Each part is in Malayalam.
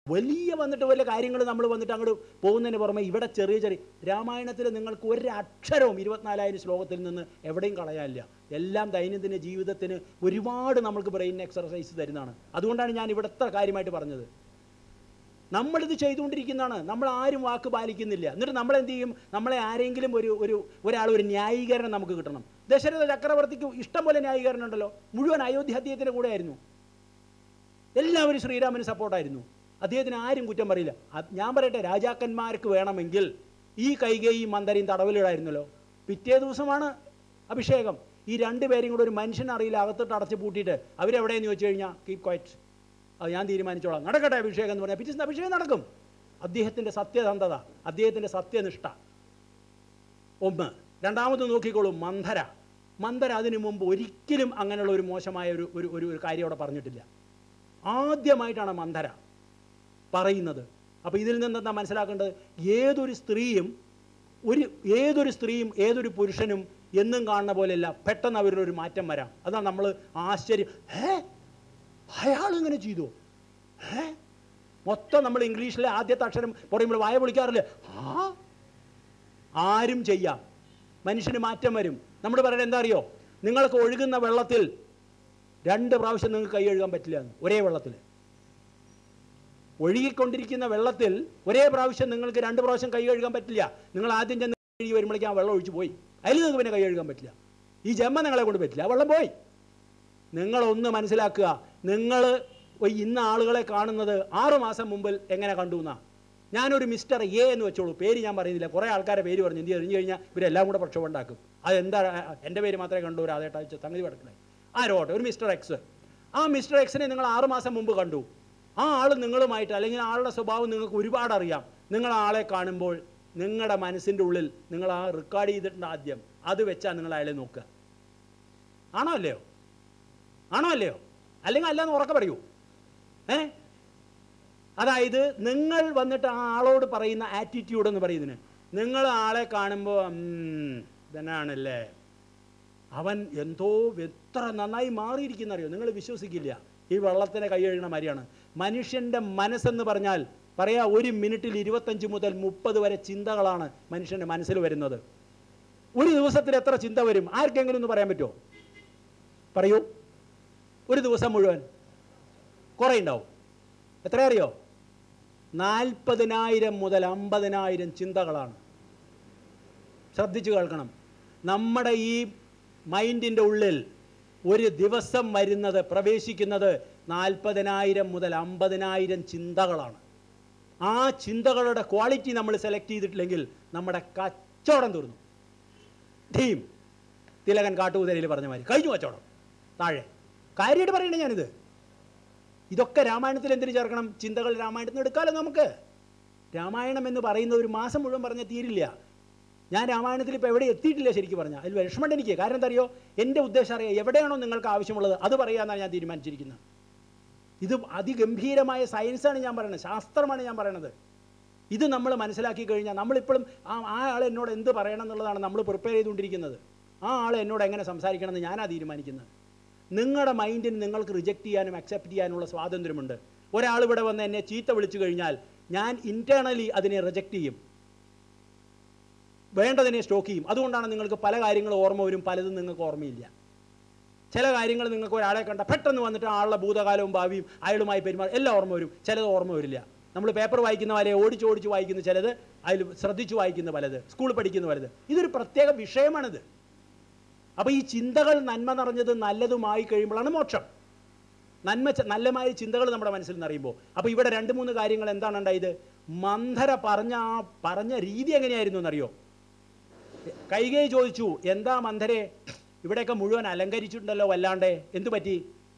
വലിയ വന്നിട്ട് വലിയ കാര്യങ്ങൾ നമ്മൾ വന്നിട്ട് അങ്ങോട്ട് പോകുന്നതിന് പുറമെ ഇവിടെ ചെറിയ ചെറിയ രാമായണത്തിൽ നിങ്ങൾക്ക് ഒരു അക്ഷരവും ഇരുപത്തിനാലായിരം ശ്ലോകത്തിൽ നിന്ന് എവിടെയും കളയാനില്ല എല്ലാം ദൈനംദിന ജീവിതത്തിന് ഒരുപാട് നമ്മൾക്ക് ബ്രെയിൻ എക്സർസൈസ് തരുന്നതാണ് അതുകൊണ്ടാണ് ഞാൻ ഇവിടുത്തെ കാര്യമായിട്ട് പറഞ്ഞത് നമ്മളിത് ചെയ്തുകൊണ്ടിരിക്കുന്നതാണ് നമ്മൾ ആരും വാക്ക് പാലിക്കുന്നില്ല എന്നിട്ട് നമ്മൾ എന്ത് ചെയ്യും നമ്മളെ ആരെങ്കിലും ഒരു ഒരു ഒരാൾ ഒരു ന്യായീകരണം നമുക്ക് കിട്ടണം ദശരഥ ചക്രവർത്തിക്ക് ഇഷ്ടം പോലെ ന്യായീകരണം ഉണ്ടല്ലോ മുഴുവൻ അയോധ്യ അദ്ദേഹത്തിൻ്റെ കൂടെ ആയിരുന്നു എല്ലാവരും ശ്രീരാമന് സപ്പോർട്ടായിരുന്നു അദ്ദേഹത്തിന് ആരും കുറ്റം പറയില്ല അത് ഞാൻ പറയട്ടെ രാജാക്കന്മാർക്ക് വേണമെങ്കിൽ ഈ കൈകേയും മന്ദരയും തടവിലിടായിരുന്നല്ലോ പിറ്റേ ദിവസമാണ് അഭിഷേകം ഈ രണ്ടുപേരെയും കൂടെ ഒരു മനുഷ്യനെ അറിയില്ല അകത്തോട്ട് അടച്ച് പൂട്ടിയിട്ട് അവരെവിടെയെന്ന് ചോദിച്ചു കഴിഞ്ഞാൽ കീപ് ക്വയറ്റ് അത് ഞാൻ തീരുമാനിച്ചോളാം നടക്കട്ടെ അഭിഷേകം എന്ന് പറഞ്ഞാൽ പിറ്റേ ദിവസം അഭിഷേകം നടക്കും അദ്ദേഹത്തിൻ്റെ സത്യസന്ധത അദ്ദേഹത്തിൻ്റെ സത്യനിഷ്ഠ ഒന്ന് രണ്ടാമത് നോക്കിക്കോളൂ മന്ധര മന്ധര അതിനു മുമ്പ് ഒരിക്കലും അങ്ങനെയുള്ള ഒരു മോശമായ ഒരു ഒരു ഒരു ഒരു കാര്യം അവിടെ പറഞ്ഞിട്ടില്ല ആദ്യമായിട്ടാണ് മന്ധര പറയുന്നത് അപ്പോൾ ഇതിൽ നിന്ന് എന്താ മനസ്സിലാക്കേണ്ടത് ഏതൊരു സ്ത്രീയും ഒരു ഏതൊരു സ്ത്രീയും ഏതൊരു പുരുഷനും എന്നും കാണുന്ന പോലെയല്ല പെട്ടെന്ന് അവരിലൊരു മാറ്റം വരാം അതാണ് നമ്മൾ ആശ്ചര്യം ഏ അയാൾ ഇങ്ങനെ ചെയ്തു ഏ മൊത്തം നമ്മൾ ഇംഗ്ലീഷിലെ ആദ്യത്തെ അക്ഷരം പറയുമ്പോൾ വായ പൊളിക്കാറില്ല ആ ആരും ചെയ്യാം മനുഷ്യന് മാറ്റം വരും നമ്മൾ പറയുന്നത് എന്താ അറിയോ നിങ്ങൾക്ക് ഒഴുകുന്ന വെള്ളത്തിൽ രണ്ട് പ്രാവശ്യം നിങ്ങൾക്ക് കൈ കഴുകാൻ പറ്റില്ല എന്ന് ഒരേ വെള്ളത്തിൽ ഒഴുകിക്കൊണ്ടിരിക്കുന്ന വെള്ളത്തിൽ ഒരേ പ്രാവശ്യം നിങ്ങൾക്ക് രണ്ട് പ്രാവശ്യം കൈ കഴുകാൻ പറ്റില്ല നിങ്ങൾ ആദ്യം ചെന്ന് കഴുകി വരുമ്പോഴേക്കും ആ വെള്ളം ഒഴിച്ചു പോയി അതിൽ നിങ്ങൾക്ക് പിന്നെ കൈ കഴുകാൻ പറ്റില്ല ഈ ജന്മ നിങ്ങളെ കൊണ്ട് പറ്റില്ല ആ വെള്ളം പോയി നിങ്ങളൊന്ന് മനസ്സിലാക്കുക നിങ്ങൾ ഇന്ന ആളുകളെ കാണുന്നത് ആറു മാസം മുമ്പിൽ എങ്ങനെ കണ്ടു എന്നാ ഞാനൊരു മിസ്റ്റർ എ എന്ന് വെച്ചോളൂ പേര് ഞാൻ പറയുന്നില്ല കുറേ ആൾക്കാരെ പേര് പറഞ്ഞു എന്ത് അറിഞ്ഞു കഴിഞ്ഞാൽ ഇവരെല്ലാം കൂടെ പ്രക്ഷോഭം ഉണ്ടാക്കും അതെന്താ എൻ്റെ പേര് മാത്രമേ കണ്ടു ഒരു അതേട്ടാ സംഗതി കിടക്കണേ ആരോട്ടെ ഒരു മിസ്റ്റർ എക്സ് ആ മിസ്റ്റർ എക്സിനെ നിങ്ങൾ ആറു മാസം മുമ്പ് കണ്ടു ആ ആൾ നിങ്ങളുമായിട്ട് അല്ലെങ്കിൽ ആളുടെ സ്വഭാവം നിങ്ങൾക്ക് ഒരുപാട് അറിയാം നിങ്ങൾ ആ ആളെ കാണുമ്പോൾ നിങ്ങളുടെ മനസ്സിൻ്റെ ഉള്ളിൽ നിങ്ങൾ ആ റെക്കോർഡ് ചെയ്തിട്ടുണ്ട് ആദ്യം അത് വെച്ചാൽ നിങ്ങൾ അയാളെ നോക്കുക ആണോ അല്ലയോ ആണോ അല്ലയോ അല്ലെങ്കിൽ അല്ലാന്ന് ഉറക്കെ പറയൂ ഏ അതായത് നിങ്ങൾ വന്നിട്ട് ആ ആളോട് പറയുന്ന ആറ്റിറ്റ്യൂഡ് എന്ന് പറയുന്നതിന് നിങ്ങൾ ആളെ കാണുമ്പോൾ ഇതനാണല്ലേ അവൻ എന്തോ എത്ര നന്നായി മാറിയിരിക്കുന്ന അറിയോ നിങ്ങൾ വിശ്വസിക്കില്ല ഈ വെള്ളത്തിനെ കൈ കഴുകണ മാതിരിയാണ് മനുഷ്യൻ്റെ മനസ്സെന്ന് പറഞ്ഞാൽ പറയാ ഒരു മിനിറ്റിൽ ഇരുപത്തഞ്ച് മുതൽ മുപ്പത് വരെ ചിന്തകളാണ് മനുഷ്യൻ്റെ മനസ്സിൽ വരുന്നത് ഒരു ദിവസത്തിൽ എത്ര ചിന്ത വരും ആർക്കെങ്കിലും ഒന്ന് പറയാൻ പറ്റുമോ പറയൂ ഒരു ദിവസം മുഴുവൻ കുറേ ഉണ്ടാവും എത്ര അറിയോ നാൽപ്പതിനായിരം മുതൽ അമ്പതിനായിരം ചിന്തകളാണ് ശ്രദ്ധിച്ചു കേൾക്കണം നമ്മുടെ ഈ മൈൻഡിൻ്റെ ഉള്ളിൽ ഒരു ദിവസം വരുന്നത് പ്രവേശിക്കുന്നത് നാൽപ്പതിനായിരം മുതൽ അമ്പതിനായിരം ചിന്തകളാണ് ആ ചിന്തകളുടെ ക്വാളിറ്റി നമ്മൾ സെലക്ട് ചെയ്തിട്ടില്ലെങ്കിൽ നമ്മുടെ കച്ചവടം തീർന്നു ടീം തിലകൻ കാട്ടുകുതിരയിൽ പറഞ്ഞ മാതിരി കഴിഞ്ഞു കച്ചവടം താഴെ കാര്യമായിട്ട് പറയണേ ഞാനിത് ഇതൊക്കെ രാമായണത്തിൽ എന്തിനു ചേർക്കണം ചിന്തകൾ രാമായണത്തിൽ നിന്ന് എടുക്കാമല്ലോ നമുക്ക് രാമായണം എന്ന് പറയുന്ന ഒരു മാസം മുഴുവൻ പറഞ്ഞാൽ തീരില്ല ഞാൻ രാമായണത്തിൽ ഇപ്പോൾ എവിടെ എത്തിയിട്ടില്ല ശരിക്കും പറഞ്ഞാൽ അതിൽ വിഷമമുണ്ട് എനിക്ക് കാരണം എന്താ അറിയോ എൻ്റെ ഉദ്ദേശം അറിയാം എവിടെയാണോ നിങ്ങൾക്ക് ആവശ്യമുള്ളത് അത് പറയാമെന്നാണ് ഞാൻ തീരുമാനിച്ചിരിക്കുന്നത് ഇത് അതിഗംഭീരമായ സയൻസാണ് ഞാൻ പറയുന്നത് ശാസ്ത്രമാണ് ഞാൻ പറയണത് ഇത് നമ്മൾ മനസ്സിലാക്കി കഴിഞ്ഞാൽ നമ്മളിപ്പോഴും ആ ആ ആൾ എന്നോട് എന്ത് പറയണം എന്നുള്ളതാണ് നമ്മൾ പ്രിപ്പയർ ചെയ്തുകൊണ്ടിരിക്കുന്നത് ആ ആൾ എന്നോട് എങ്ങനെ സംസാരിക്കണം എന്ന് ഞാനാ തീരുമാനിക്കുന്നത് നിങ്ങളുടെ മൈൻഡിന് നിങ്ങൾക്ക് റിജക്റ്റ് ചെയ്യാനും അക്സെപ്റ്റ് ചെയ്യാനുള്ള സ്വാതന്ത്ര്യമുണ്ട് ഒരാൾ ഇവിടെ വന്ന് എന്നെ ചീത്ത വിളിച്ചു കഴിഞ്ഞാൽ ഞാൻ ഇൻറ്റേർണലി അതിനെ റിജക്റ്റ് ചെയ്യും വേണ്ടതിനെ സ്റ്റോക്ക് ചെയ്യും അതുകൊണ്ടാണ് നിങ്ങൾക്ക് പല കാര്യങ്ങളും ഓർമ്മ വരും പലതും നിങ്ങൾക്ക് ഓർമ്മയില്ല ചില കാര്യങ്ങൾ നിങ്ങൾക്ക് ഒരാളെ കണ്ട പെട്ടെന്ന് വന്നിട്ട് ആളുടെ ഭൂതകാലവും ഭാവിയും അയാളുമായി പെരുമാറും എല്ലാം ഓർമ്മ വരും ചിലത് ഓർമ്മ വരില്ല നമ്മൾ പേപ്പർ വായിക്കുന്ന പോലെ ഓടിച്ച് ഓടിച്ച് വായിക്കുന്ന ചിലത് അതിൽ ശ്രദ്ധിച്ചു വായിക്കുന്ന പലത് സ്കൂളിൽ പഠിക്കുന്ന പലത് ഇതൊരു പ്രത്യേക വിഷയമാണിത് അപ്പോൾ ഈ ചിന്തകൾ നന്മ നിറഞ്ഞത് നല്ലതുമായി കഴിയുമ്പോഴാണ് മോക്ഷം നന്മ ച- നല്ലമായ ചിന്തകൾ നമ്മുടെ മനസ്സിൽ നിറയുമ്പോൾ അപ്പോൾ ഇവിടെ രണ്ട് മൂന്ന് കാര്യങ്ങൾ എന്താണ് ഉണ്ടായത് മന്ധര പറഞ്ഞ ആ പറഞ്ഞ രീതി എങ്ങനെയായിരുന്നു എന്നറിയോ കൈകൈ ചോദിച്ചു എന്താ മന്ധരെ ഇവിടെയൊക്കെ മുഴുവൻ അലങ്കരിച്ചിട്ടുണ്ടല്ലോ വല്ലാണ്ടേ എന്തു പറ്റി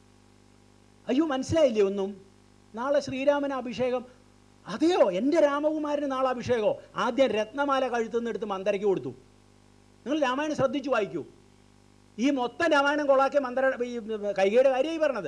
അയ്യോ മനസ്സിലായില്ലേ ഒന്നും നാളെ ശ്രീരാമന് അഭിഷേകം അതെയോ എൻ്റെ രാമകുമാരന് നാളെ അഭിഷേകമോ ആദ്യം രത്നമാല കഴുത്തുനിന്ന് എടുത്ത് മന്ദരയ്ക്ക് കൊടുത്തു നിങ്ങൾ രാമായണം ശ്രദ്ധിച്ചു വായിക്കൂ ഈ മൊത്തം രാമായണം കൊളാക്കിയ മന്ദര ഈ കൈകയുടെ കാര്യമായി പറഞ്ഞത്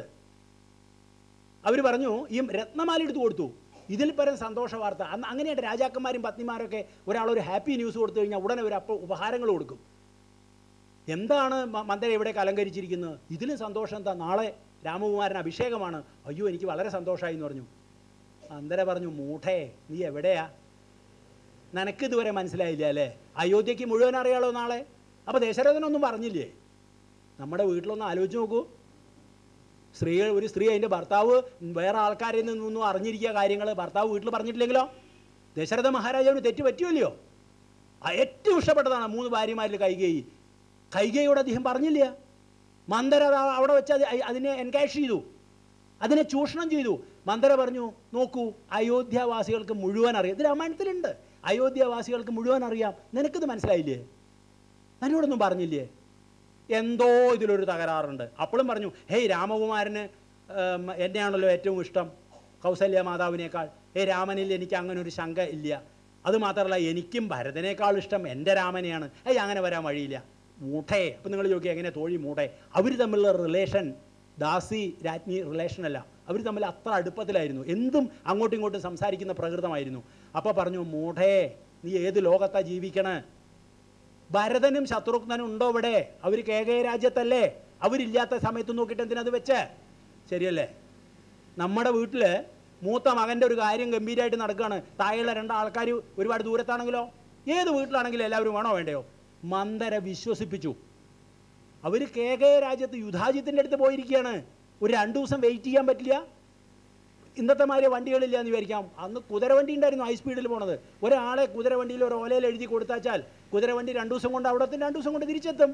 അവർ പറഞ്ഞു ഈ രത്നമാല എടുത്ത് കൊടുത്തു ഇതിൽ പരം സന്തോഷ വാർത്ത അന്ന് അങ്ങനെയാണ് രാജാക്കന്മാരും പത്നിമാരൊക്കെ ഒരാളൊരു ഹാപ്പി ന്യൂസ് കൊടുത്തു കഴിഞ്ഞാൽ ഉടനെ ഒരു അപ്പോൾ ഉപഹാരങ്ങൾ കൊടുക്കും എന്താണ് മ- മന്ദര ഇവിടേക്ക് അലങ്കരിച്ചിരിക്കുന്നത് ഇതിലും സന്തോഷം എന്താ നാളെ രാമകുമാരൻ അഭിഷേകമാണ് അയ്യോ എനിക്ക് വളരെ സന്തോഷമായി എന്ന് പറഞ്ഞു മന്ദര പറഞ്ഞു മൂഠേ നീ എവിടെയാ നിനക്ക് ഇതുവരെ മനസ്സിലായില്ല അല്ലേ അയോധ്യയ്ക്ക് മുഴുവൻ അറിയാലോ നാളെ അപ്പോൾ ദശരഥനൊന്നും പറഞ്ഞില്ലേ നമ്മുടെ വീട്ടിലൊന്ന് ആലോചിച്ച് നോക്കൂ സ്ത്രീകൾ ഒരു സ്ത്രീ അതിൻ്റെ ഭർത്താവ് വേറെ ആൾക്കാരിൽ നിന്നൊന്നും അറിഞ്ഞിരിക്കുക കാര്യങ്ങൾ ഭർത്താവ് വീട്ടിൽ പറഞ്ഞിട്ടില്ലെങ്കിലോ ദശരഥ മഹാരാജാവിന് തെറ്റ് പറ്റുമല്ലയോ ആ ഏറ്റവും ഇഷ്ടപ്പെട്ടതാണ് മൂന്ന് ഭാര്യമാരിൽ കൈകേയി കൈകേയോട് അദ്ദേഹം പറഞ്ഞില്ല മന്ദര അത് അവിടെ വെച്ച് അത് അ- അതിനെ എൻകാഷ് ചെയ്തു അതിനെ ചൂഷണം ചെയ്തു മന്ദര പറഞ്ഞു നോക്കൂ അയോധ്യാവാസികൾക്ക് മുഴുവൻ അറിയാം ഇത് രാമായണത്തിലുണ്ട് അയോധ്യാവാസികൾക്ക് മുഴുവൻ അറിയാം നിനക്കിത് മനസ്സിലായില്ലേ എന്നോടൊന്നും പറഞ്ഞില്ലേ എന്തോ ഇതിലൊരു തകരാറുണ്ട് അപ്പോഴും പറഞ്ഞു ഹേയ് രാമകുമാരന് ഉം, എന്നെയാണല്ലോ ഏറ്റവും ഇഷ്ടം കൗസല്യ മാതാവിനേക്കാൾ ഹേ രാമനിൽ എനിക്ക് അങ്ങനെ ഒരു ശങ്ക ഇല്ല അത് മാത്രമല്ല എനിക്കും ഭരതനേക്കാൾ ഇഷ്ടം എൻ്റെ രാമനെയാണ് ഏയ് അങ്ങനെ വരാൻ വഴിയില്ല മൂട്ടേ അപ്പം നിങ്ങൾ ചോദിക്കുക എങ്ങനെ തോഴി മൂട്ടെ അവർ തമ്മിലുള്ള റിലേഷൻ ദാസി രാജ്ഞി റിലേഷൻ അല്ല അവർ തമ്മിൽ അത്ര അടുപ്പത്തിലായിരുന്നു എന്തും അങ്ങോട്ടും ഇങ്ങോട്ടും സംസാരിക്കുന്ന പ്രകൃതമായിരുന്നു അപ്പോൾ പറഞ്ഞു മൂഢേ നീ ഏത് ലോകത്താ ജീവിക്കണേ ഭരതനും ശത്രുഘ്നനും ഉണ്ടോ ഇവിടെ അവർ കേകയ രാജ്യത്തല്ലേ അവരില്ലാത്ത സമയത്ത് നോക്കിയിട്ട് എന്തിനത് വെച്ച് ശരിയല്ലേ നമ്മുടെ വീട്ടിൽ മൂത്ത മകൻ്റെ ഒരു കാര്യം ഗംഭീരമായിട്ട് നടക്കുകയാണ് താഴെയുള്ള രണ്ട് ആൾക്കാർ ഒരുപാട് ദൂരത്താണെങ്കിലോ ഏത് വീട്ടിലാണെങ്കിലും എല്ലാവരും വേണോ വേണ്ടയോ മന്ദര വിശ്വസിപ്പിച്ചു അവർ കേകയ രാജ്യത്ത് യുധാജിത്തിൻ്റെ അടുത്ത് പോയിരിക്കുകയാണ് ഒരു രണ്ട് ദിവസം വെയിറ്റ് ചെയ്യാൻ പറ്റില്ല ഇന്നത്തെ മാതിരി വണ്ടികളില്ല എന്ന് വിചാരിക്കാം അന്ന് കുതിരവണ്ടി ഉണ്ടായിരുന്നു ഹൈ സ്പീഡിൽ പോണത് ഒരാളെ കുതിരവണ്ടിയിൽ ഒരു ഓലയിൽ എഴുതി കൊടുത്താച്ചാൽ കുതിരവണ്ടി രണ്ടു ദിവസം കൊണ്ട് അവിടെ എത്തും രണ്ടു ദിവസം കൊണ്ട് തിരിച്ചെത്തും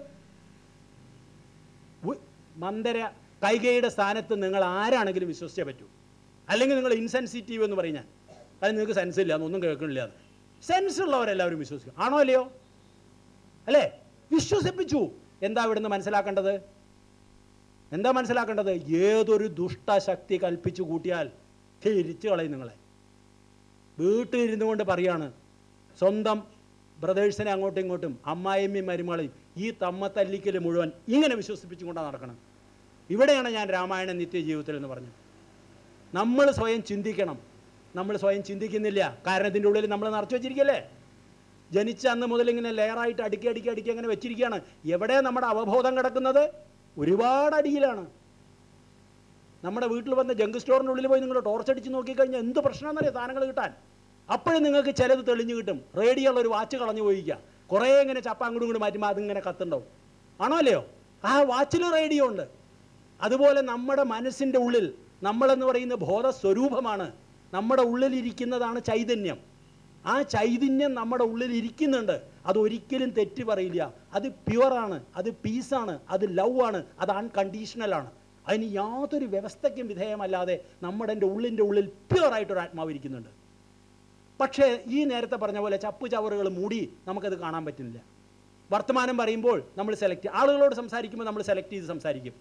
ഉ- മന്ദര കൈകയുടെ സ്ഥാനത്ത് നിങ്ങൾ ആരാണെങ്കിലും വിശ്വസിച്ചേ പറ്റൂ അല്ലെങ്കിൽ നിങ്ങൾ ഇൻസെൻസിറ്റീവ് എന്ന് പറയും ഞാൻ അത് നിങ്ങൾക്ക് സെൻസ് ഇല്ല എന്നൊന്നും കേൾക്കണില്ല എന്ന് സെൻസ് ഉള്ളവരെല്ലാവരും വിശ്വസിക്കും ആണോ അല്ലയോ അല്ലേ വിശ്വസിപ്പിച്ചു എന്താ ഇവിടുന്ന് മനസ്സിലാക്കേണ്ടത് എന്താ മനസ്സിലാക്കേണ്ടത് ഏതൊരു ദുഷ്ടശക്തി കൽപ്പിച്ചു കൂട്ടിയാൽ തിരിച്ചു കളയും നിങ്ങളെ വീട്ടിലിരുന്നു കൊണ്ട് പറയാണ് സ്വന്തം ബ്രദേഴ്സിനെ അങ്ങോട്ടും ഇങ്ങോട്ടും അമ്മായിമ്മയും മരുമകളെയും ഈ തമ്മത്തല്ലിക്കൽ മുഴുവൻ ഇങ്ങനെ വിശ്വസിപ്പിച്ചുകൊണ്ടാണ് നടക്കണം ഇവിടെയാണ് ഞാൻ രാമായണ നിത്യജീവിതത്തിൽ എന്ന് പറഞ്ഞു നമ്മൾ സ്വയം ചിന്തിക്കണം നമ്മൾ സ്വയം ചിന്തിക്കുന്നില്ല കാരണം ഇതിൻ്റെ ഉള്ളിൽ നമ്മൾ നിറച്ചു വെച്ചിരിക്കല്ലേ ജനിച്ച അന്ന് മുതൽ ഇങ്ങനെ ലെയറായിട്ട് അടുക്കി അടുക്കി അടുക്കി അങ്ങനെ വെച്ചിരിക്കുകയാണ് എവിടെ നമ്മുടെ അവബോധം കിടക്കുന്നത് ഒരുപാട് അടിയിലാണ് നമ്മുടെ വീട്ടിൽ വന്ന ജങ്ക് സ്റ്റോറിൻ്റെ ഉള്ളിൽ പോയി നിങ്ങൾ ടോർച്ച് അടിച്ച് നോക്കിക്കഴിഞ്ഞാൽ എന്ത് പ്രശ്നമെന്നറിയാം സാധനങ്ങൾ കിട്ടാൻ അപ്പോഴും നിങ്ങൾക്ക് ചിലത് തെളിഞ്ഞു കിട്ടും റേഡിയോ ഉള്ള ഒരു വാച്ച് കളഞ്ഞു പോയിക്കുക കുറേ ഇങ്ങനെ ചപ്പ അങ്ങോട്ടും ഇങ്ങോട്ട് മാറ്റുമ്പോൾ അതിങ്ങനെ കത്തുണ്ടാവും ആണോ അല്ലയോ ആ വാച്ചിൽ റേഡിയോ ഉണ്ട് അതുപോലെ നമ്മുടെ മനസ്സിൻ്റെ ഉള്ളിൽ നമ്മളെന്ന് പറയുന്ന ബോധസ്വരൂപമാണ് നമ്മുടെ ഉള്ളിലിരിക്കുന്നതാണ് ചൈതന്യം ആ ചൈതന്യം നമ്മുടെ ഉള്ളിൽ ഇരിക്കുന്നുണ്ട് അത് ഒരിക്കലും തെറ്റ് പറയില്ല അത് പ്യുവറാണ് അത് പീസാണ് അത് ലവ് ആണ് അത് അൺകണ്ടീഷണലാണ് അതിന് യാതൊരു വ്യവസ്ഥയ്ക്കും വിധേയമല്ലാതെ നമ്മുടെ എൻ്റെ ഉള്ളിൻ്റെ ഉള്ളിൽ പ്യുവറായിട്ടൊരു ആത്മാവ് ഇരിക്കുന്നുണ്ട് പക്ഷേ ഈ നേരത്തെ പറഞ്ഞ പോലെ ചപ്പു ചവറുകൾ മൂടി നമുക്കത് കാണാൻ പറ്റുന്നില്ല വർത്തമാനം പറയുമ്പോൾ നമ്മൾ സെലക്ട് ആളുകളോട് സംസാരിക്കുമ്പോൾ നമ്മൾ സെലക്ട് ചെയ്ത് സംസാരിക്കും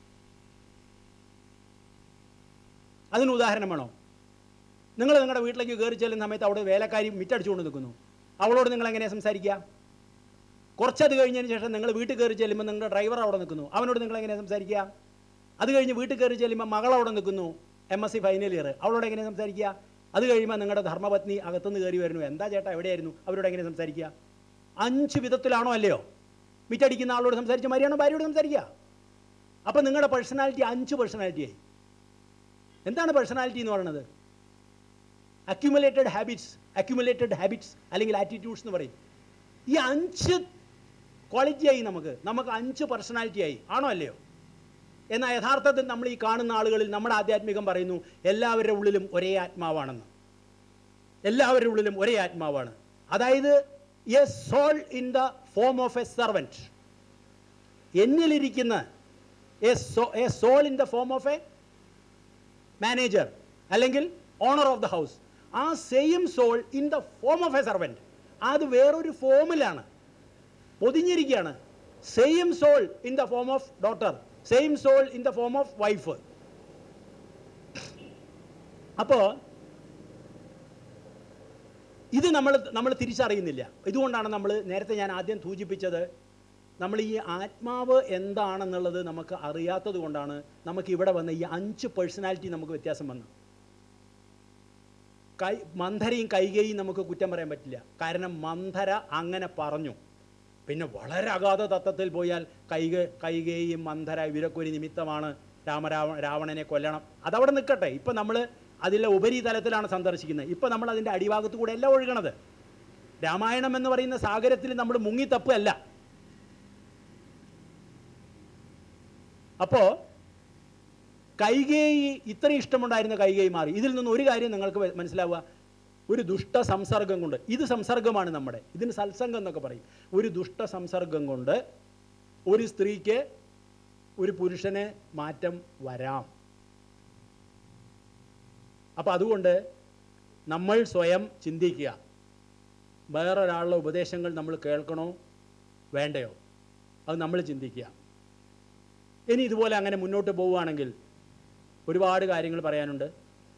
അതിന് ഉദാഹരണം വേണോ നിങ്ങൾ നിങ്ങളുടെ വീട്ടിലേക്ക് കയറി ചെല്ലുന്ന സമയത്ത് അവിടെ വേലക്കാരി മിറ്റടിച്ചുകൊണ്ട് നിൽക്കുന്നു അവളോട് നിങ്ങൾ എങ്ങനെയാണ് സംസാരിക്കുക കുറച്ചത് കഴിഞ്ഞതിന് ശേഷം നിങ്ങൾ വീട്ടിൽ കയറി ചെല്ലുമ്പോൾ നിങ്ങളുടെ ഡ്രൈവർ അവിടെ നിൽക്കുന്നു അവനോട് നിങ്ങൾ എങ്ങനെയാണ് സംസാരിക്കുക അത് കഴിഞ്ഞ് വീട്ടിൽ കയറി ചെല്ലുമ്പോൾ മകൾ അവിടെ നിൽക്കുന്നു M S C final year അവളോട് എങ്ങനെ സംസാരിക്കുക അത് കഴിയുമ്പോൾ നിങ്ങളുടെ ധർമ്മപത്നി അകത്തുനിന്ന് കയറി വരുന്നു എന്താ ചേട്ടാ എവിടെയായിരുന്നു അവരോട് എങ്ങനെ സംസാരിക്കുക അഞ്ച് വിധത്തിലാണോ അല്ലയോ മിറ്റടിക്കുന്ന ആളോട് സംസാരിച്ച മാതിരിയാണോ ഭാര്യയോട് സംസാരിക്കുക അപ്പം നിങ്ങളുടെ പേഴ്സണാലിറ്റി അഞ്ച് പേഴ്സണാലിറ്റിയായി എന്താണ് പേഴ്സണാലിറ്റി എന്ന് പറയുന്നത് അക്യുമുലേറ്റഡ് ഹാബിറ്റ്സ് അക്യുമുലേറ്റഡ് ഹാബിറ്റ്സ് അല്ലെങ്കിൽ ആറ്റിറ്റ്യൂഡ്സ് എന്ന് പറയും ഈ അഞ്ച് ക്വാളിറ്റി ആയി നമുക്ക് നമുക്ക് അഞ്ച് പേഴ്സണാലിറ്റി ആയി ആണോ അല്ലയോ എന്നാൽ യഥാർത്ഥത്തിൽ നമ്മൾ ഈ കാണുന്ന ആളുകളിൽ നമ്മുടെ ആധ്യാത്മികം പറയുന്നു എല്ലാവരുടെ ഉള്ളിലും ഒരേ ആത്മാവാണെന്ന് എല്ലാവരുടെ ഉള്ളിലും ഒരേ ആത്മാവാണ് അതായത് a soul in the form of a servant എന്നിലിരിക്കുന്ന a so a soul in the form of a manager അല്ലെങ്കിൽ ഓണർ ഓഫ് ദ ഹൗസ് ആ same soul in the form of a servant അത് വേറൊരു ഫോമിലാണ് പൊതിഞ്ഞിരിക്കുകയാണ് same soul in the form of daughter same soul in the form of wife അപ്പോൾ ഇത് നമ്മൾ നമ്മൾ തിരിച്ചറിയുന്നില്ല ഇതുകൊണ്ടാണ് നമ്മൾ നേരത്തെ ഞാൻ ആദ്യം സൂചിപ്പിച്ചത് നമ്മൾ ഈ ആത്മാവ് എന്താണെന്നുള്ളത് നമുക്ക് അറിയാത്തത് കൊണ്ടാണ് നമുക്ക് ഇവിടെ വന്ന ഈ അഞ്ച് പേഴ്സണാലിറ്റി നമുക്ക് വ്യത്യാസം വന്നു കൈ മന്ധരയും കൈകയും നമുക്ക് കുറ്റം പറയാൻ പറ്റില്ല കാരണം മന്ധര അങ്ങനെ പറഞ്ഞു പിന്നെ വളരെ അഗാധ തത്വത്തിൽ പോയാൽ കൈക കൈകയും മന്ധര ഇവരൊക്കെ ഒരു നിമിത്തമാണ് രാമരാവ രാവണനെ കൊല്ലണം അതവിടെ നിൽക്കട്ടെ ഇപ്പം നമ്മൾ അതിലെ ഉപരിതലത്തിലാണ് സന്ദർശിക്കുന്നത് ഇപ്പം നമ്മൾ അതിൻ്റെ അടിഭാഗത്ത് കൂടെ അല്ല ഒഴുകണത് രാമായണം എന്ന് പറയുന്ന സാഗരത്തിൽ നമ്മൾ മുങ്ങിത്തപ്പല്ല അപ്പോൾ കൈകേയി ഇത്രയും ഇഷ്ടമുണ്ടായിരുന്ന കൈകേയി മാറി ഇതിൽ നിന്ന് ഒരു കാര്യം നിങ്ങൾക്ക് വ- മനസ്സിലാവുക ഒരു ദുഷ്ട സംസർഗം കൊണ്ട് ഇത് സംസർഗമാണ് നമ്മുടെ ഇതിന് സത്സംഗം എന്നൊക്കെ പറയും ഒരു ദുഷ്ട സംസർഗം കൊണ്ട് ഒരു സ്ത്രീക്ക് ഒരു പുരുഷന് മാറ്റം വരാം അപ്പം അതുകൊണ്ട് നമ്മൾ സ്വയം ചിന്തിക്കുക വേറൊരാളുടെ ഉപദേശങ്ങൾ നമ്മൾ കേൾക്കണോ വേണ്ടയോ അത് നമ്മൾ ചിന്തിക്കുക ഇനി ഇതുപോലെ അങ്ങനെ മുന്നോട്ട് പോവുകയാണെങ്കിൽ ഒരുപാട് കാര്യങ്ങൾ പറയാനുണ്ട്